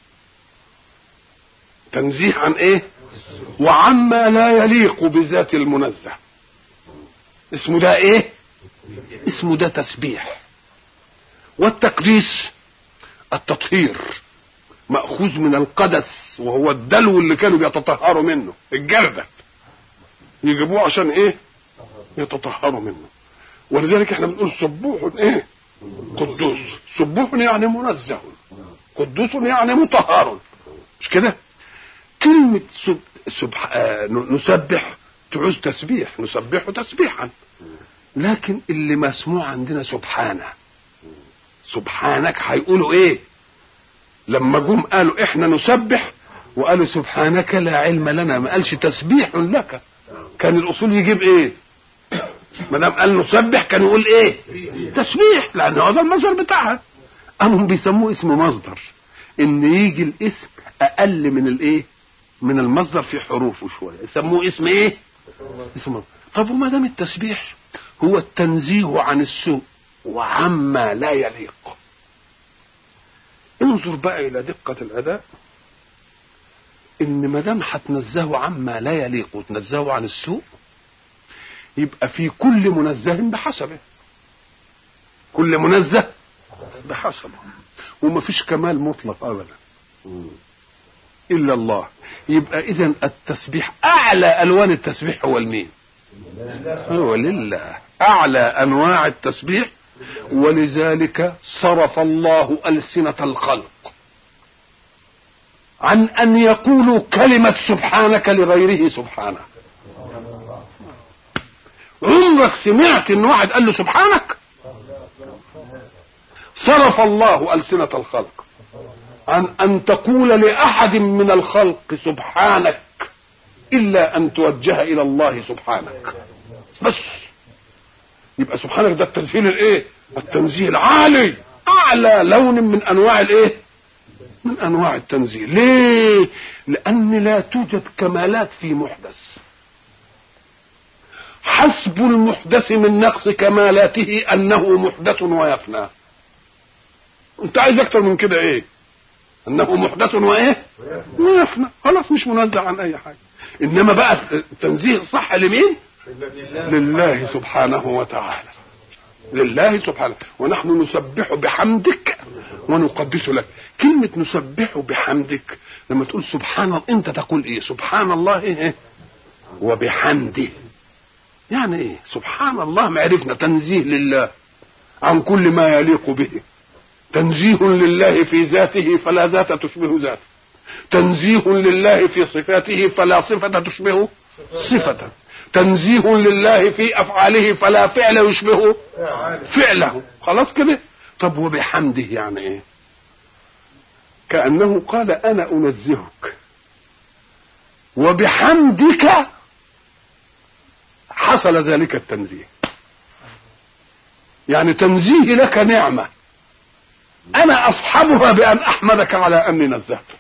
تنزيه عن ايه وعما لا يليق بذات المنزه اسمه ده ايه اسمه ده تسبيح والتقديس التطهير مأخوذ من القدس وهو الدلو اللي كانوا بيتطهروا منه الجردة يجيبوه عشان ايه يتطهروا منه ولذلك احنا بنقول سبوح ايه قدوس سبوح يعني منزه قدوس يعني مطهر مش كده كلمة سب... سبح... آه، نسبح تعوز تسبيح نسبح تسبيحا لكن اللي مسموع عندنا سبحانه سبحانك هيقولوا ايه لما جم قالوا احنا نسبح وقالوا سبحانك لا علم لنا ما قالش تسبيح لك كان الاصول يجيب ايه ما دام قال نسبح كان يقول ايه تسبيح لان هذا المصدر بتاعها قاموا بيسموه اسم مصدر ان يجي الاسم اقل من الايه من المصدر في حروفه شويه يسموه اسم ايه اسم مصدر. طب وما دام التسبيح هو التنزيه عن السوء وعما لا يليق انظر بقى الى دقه الاداء ان ما دام هتنزهه عما لا يليق وتنزهه عن السوء يبقى في كل منزه بحسبه كل منزه بحسبه ومفيش كمال مطلق ابدا الا الله يبقى اذا التسبيح اعلى الوان التسبيح هو المين هو لله اعلى انواع التسبيح ولذلك صرف الله السنه الخلق عن ان يقولوا كلمه سبحانك لغيره سبحانه عمرك سمعت ان واحد قال له سبحانك صرف الله السنه الخلق عن ان تقول لاحد من الخلق سبحانك الا ان توجه الى الله سبحانك بس يبقى سبحانك ده التنزيه الايه التنزيه العالي اعلى لون من انواع الايه من انواع التنزيه ليه لان لا توجد كمالات في محدث حسب المحدث من نقص كمالاته انه محدث ويفنى انت عايز اكتر من كده ايه انه محدث وايه ويفنى خلاص مش منزه عن اي حاجه انما بقى التنزيه الصح لمين لله سبحانه وتعالى لله سبحانه ونحن نسبح بحمدك ونقدس لك كلمة نسبح بحمدك لما تقول سبحان الله انت تقول ايه سبحان الله ايه وبحمده يعني ايه سبحان الله معرفنا تنزيه لله عن كل ما يليق به تنزيه لله في ذاته فلا ذات تشبه ذاته تنزيه لله في صفاته فلا صفة تشبه صفة تنزيه لله في أفعاله فلا فعل يشبه فعله خلاص كده طب وبحمده يعني ايه كأنه قال أنا أنزهك وبحمدك حصل ذلك التنزيه يعني تنزيه لك نعمة أنا أصحبها بأن أحمدك على أني نزهتك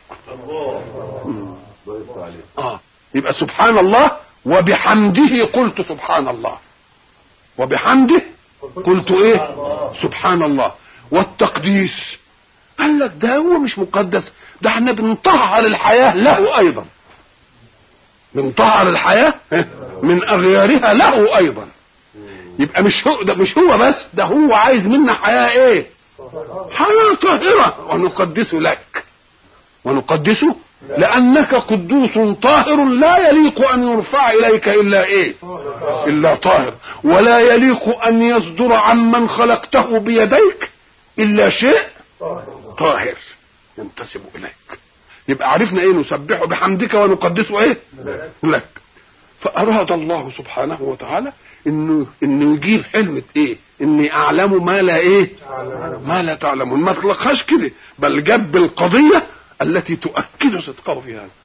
آه يبقى سبحان الله وبحمده قلت سبحان الله وبحمده قلت ايه سبحان الله والتقديس قال لك ده هو مش مقدس ده احنا بنطهر الحياة له ايضا بنطهر الحياة من اغيارها له ايضا يبقى مش هو ده مش هو بس ده هو عايز منا حياة ايه حياة طاهرة ونقدسه لك ونقدسه لأنك قدوس طاهر لا يليق أن يرفع إليك إلا إيه إلا طاهر ولا يليق أن يصدر عمن خلقته بيديك إلا شيء طاهر ينتسب إليك يبقى عرفنا إيه نسبحه بحمدك ونقدسه إيه لك فأراد الله سبحانه وتعالى إنه إنه يجيب حلمة إيه إني أعلم ما لا إيه ما لا تعلمون ما تلقاش كده بل جاب القضية التي تؤكد صدقه في هذا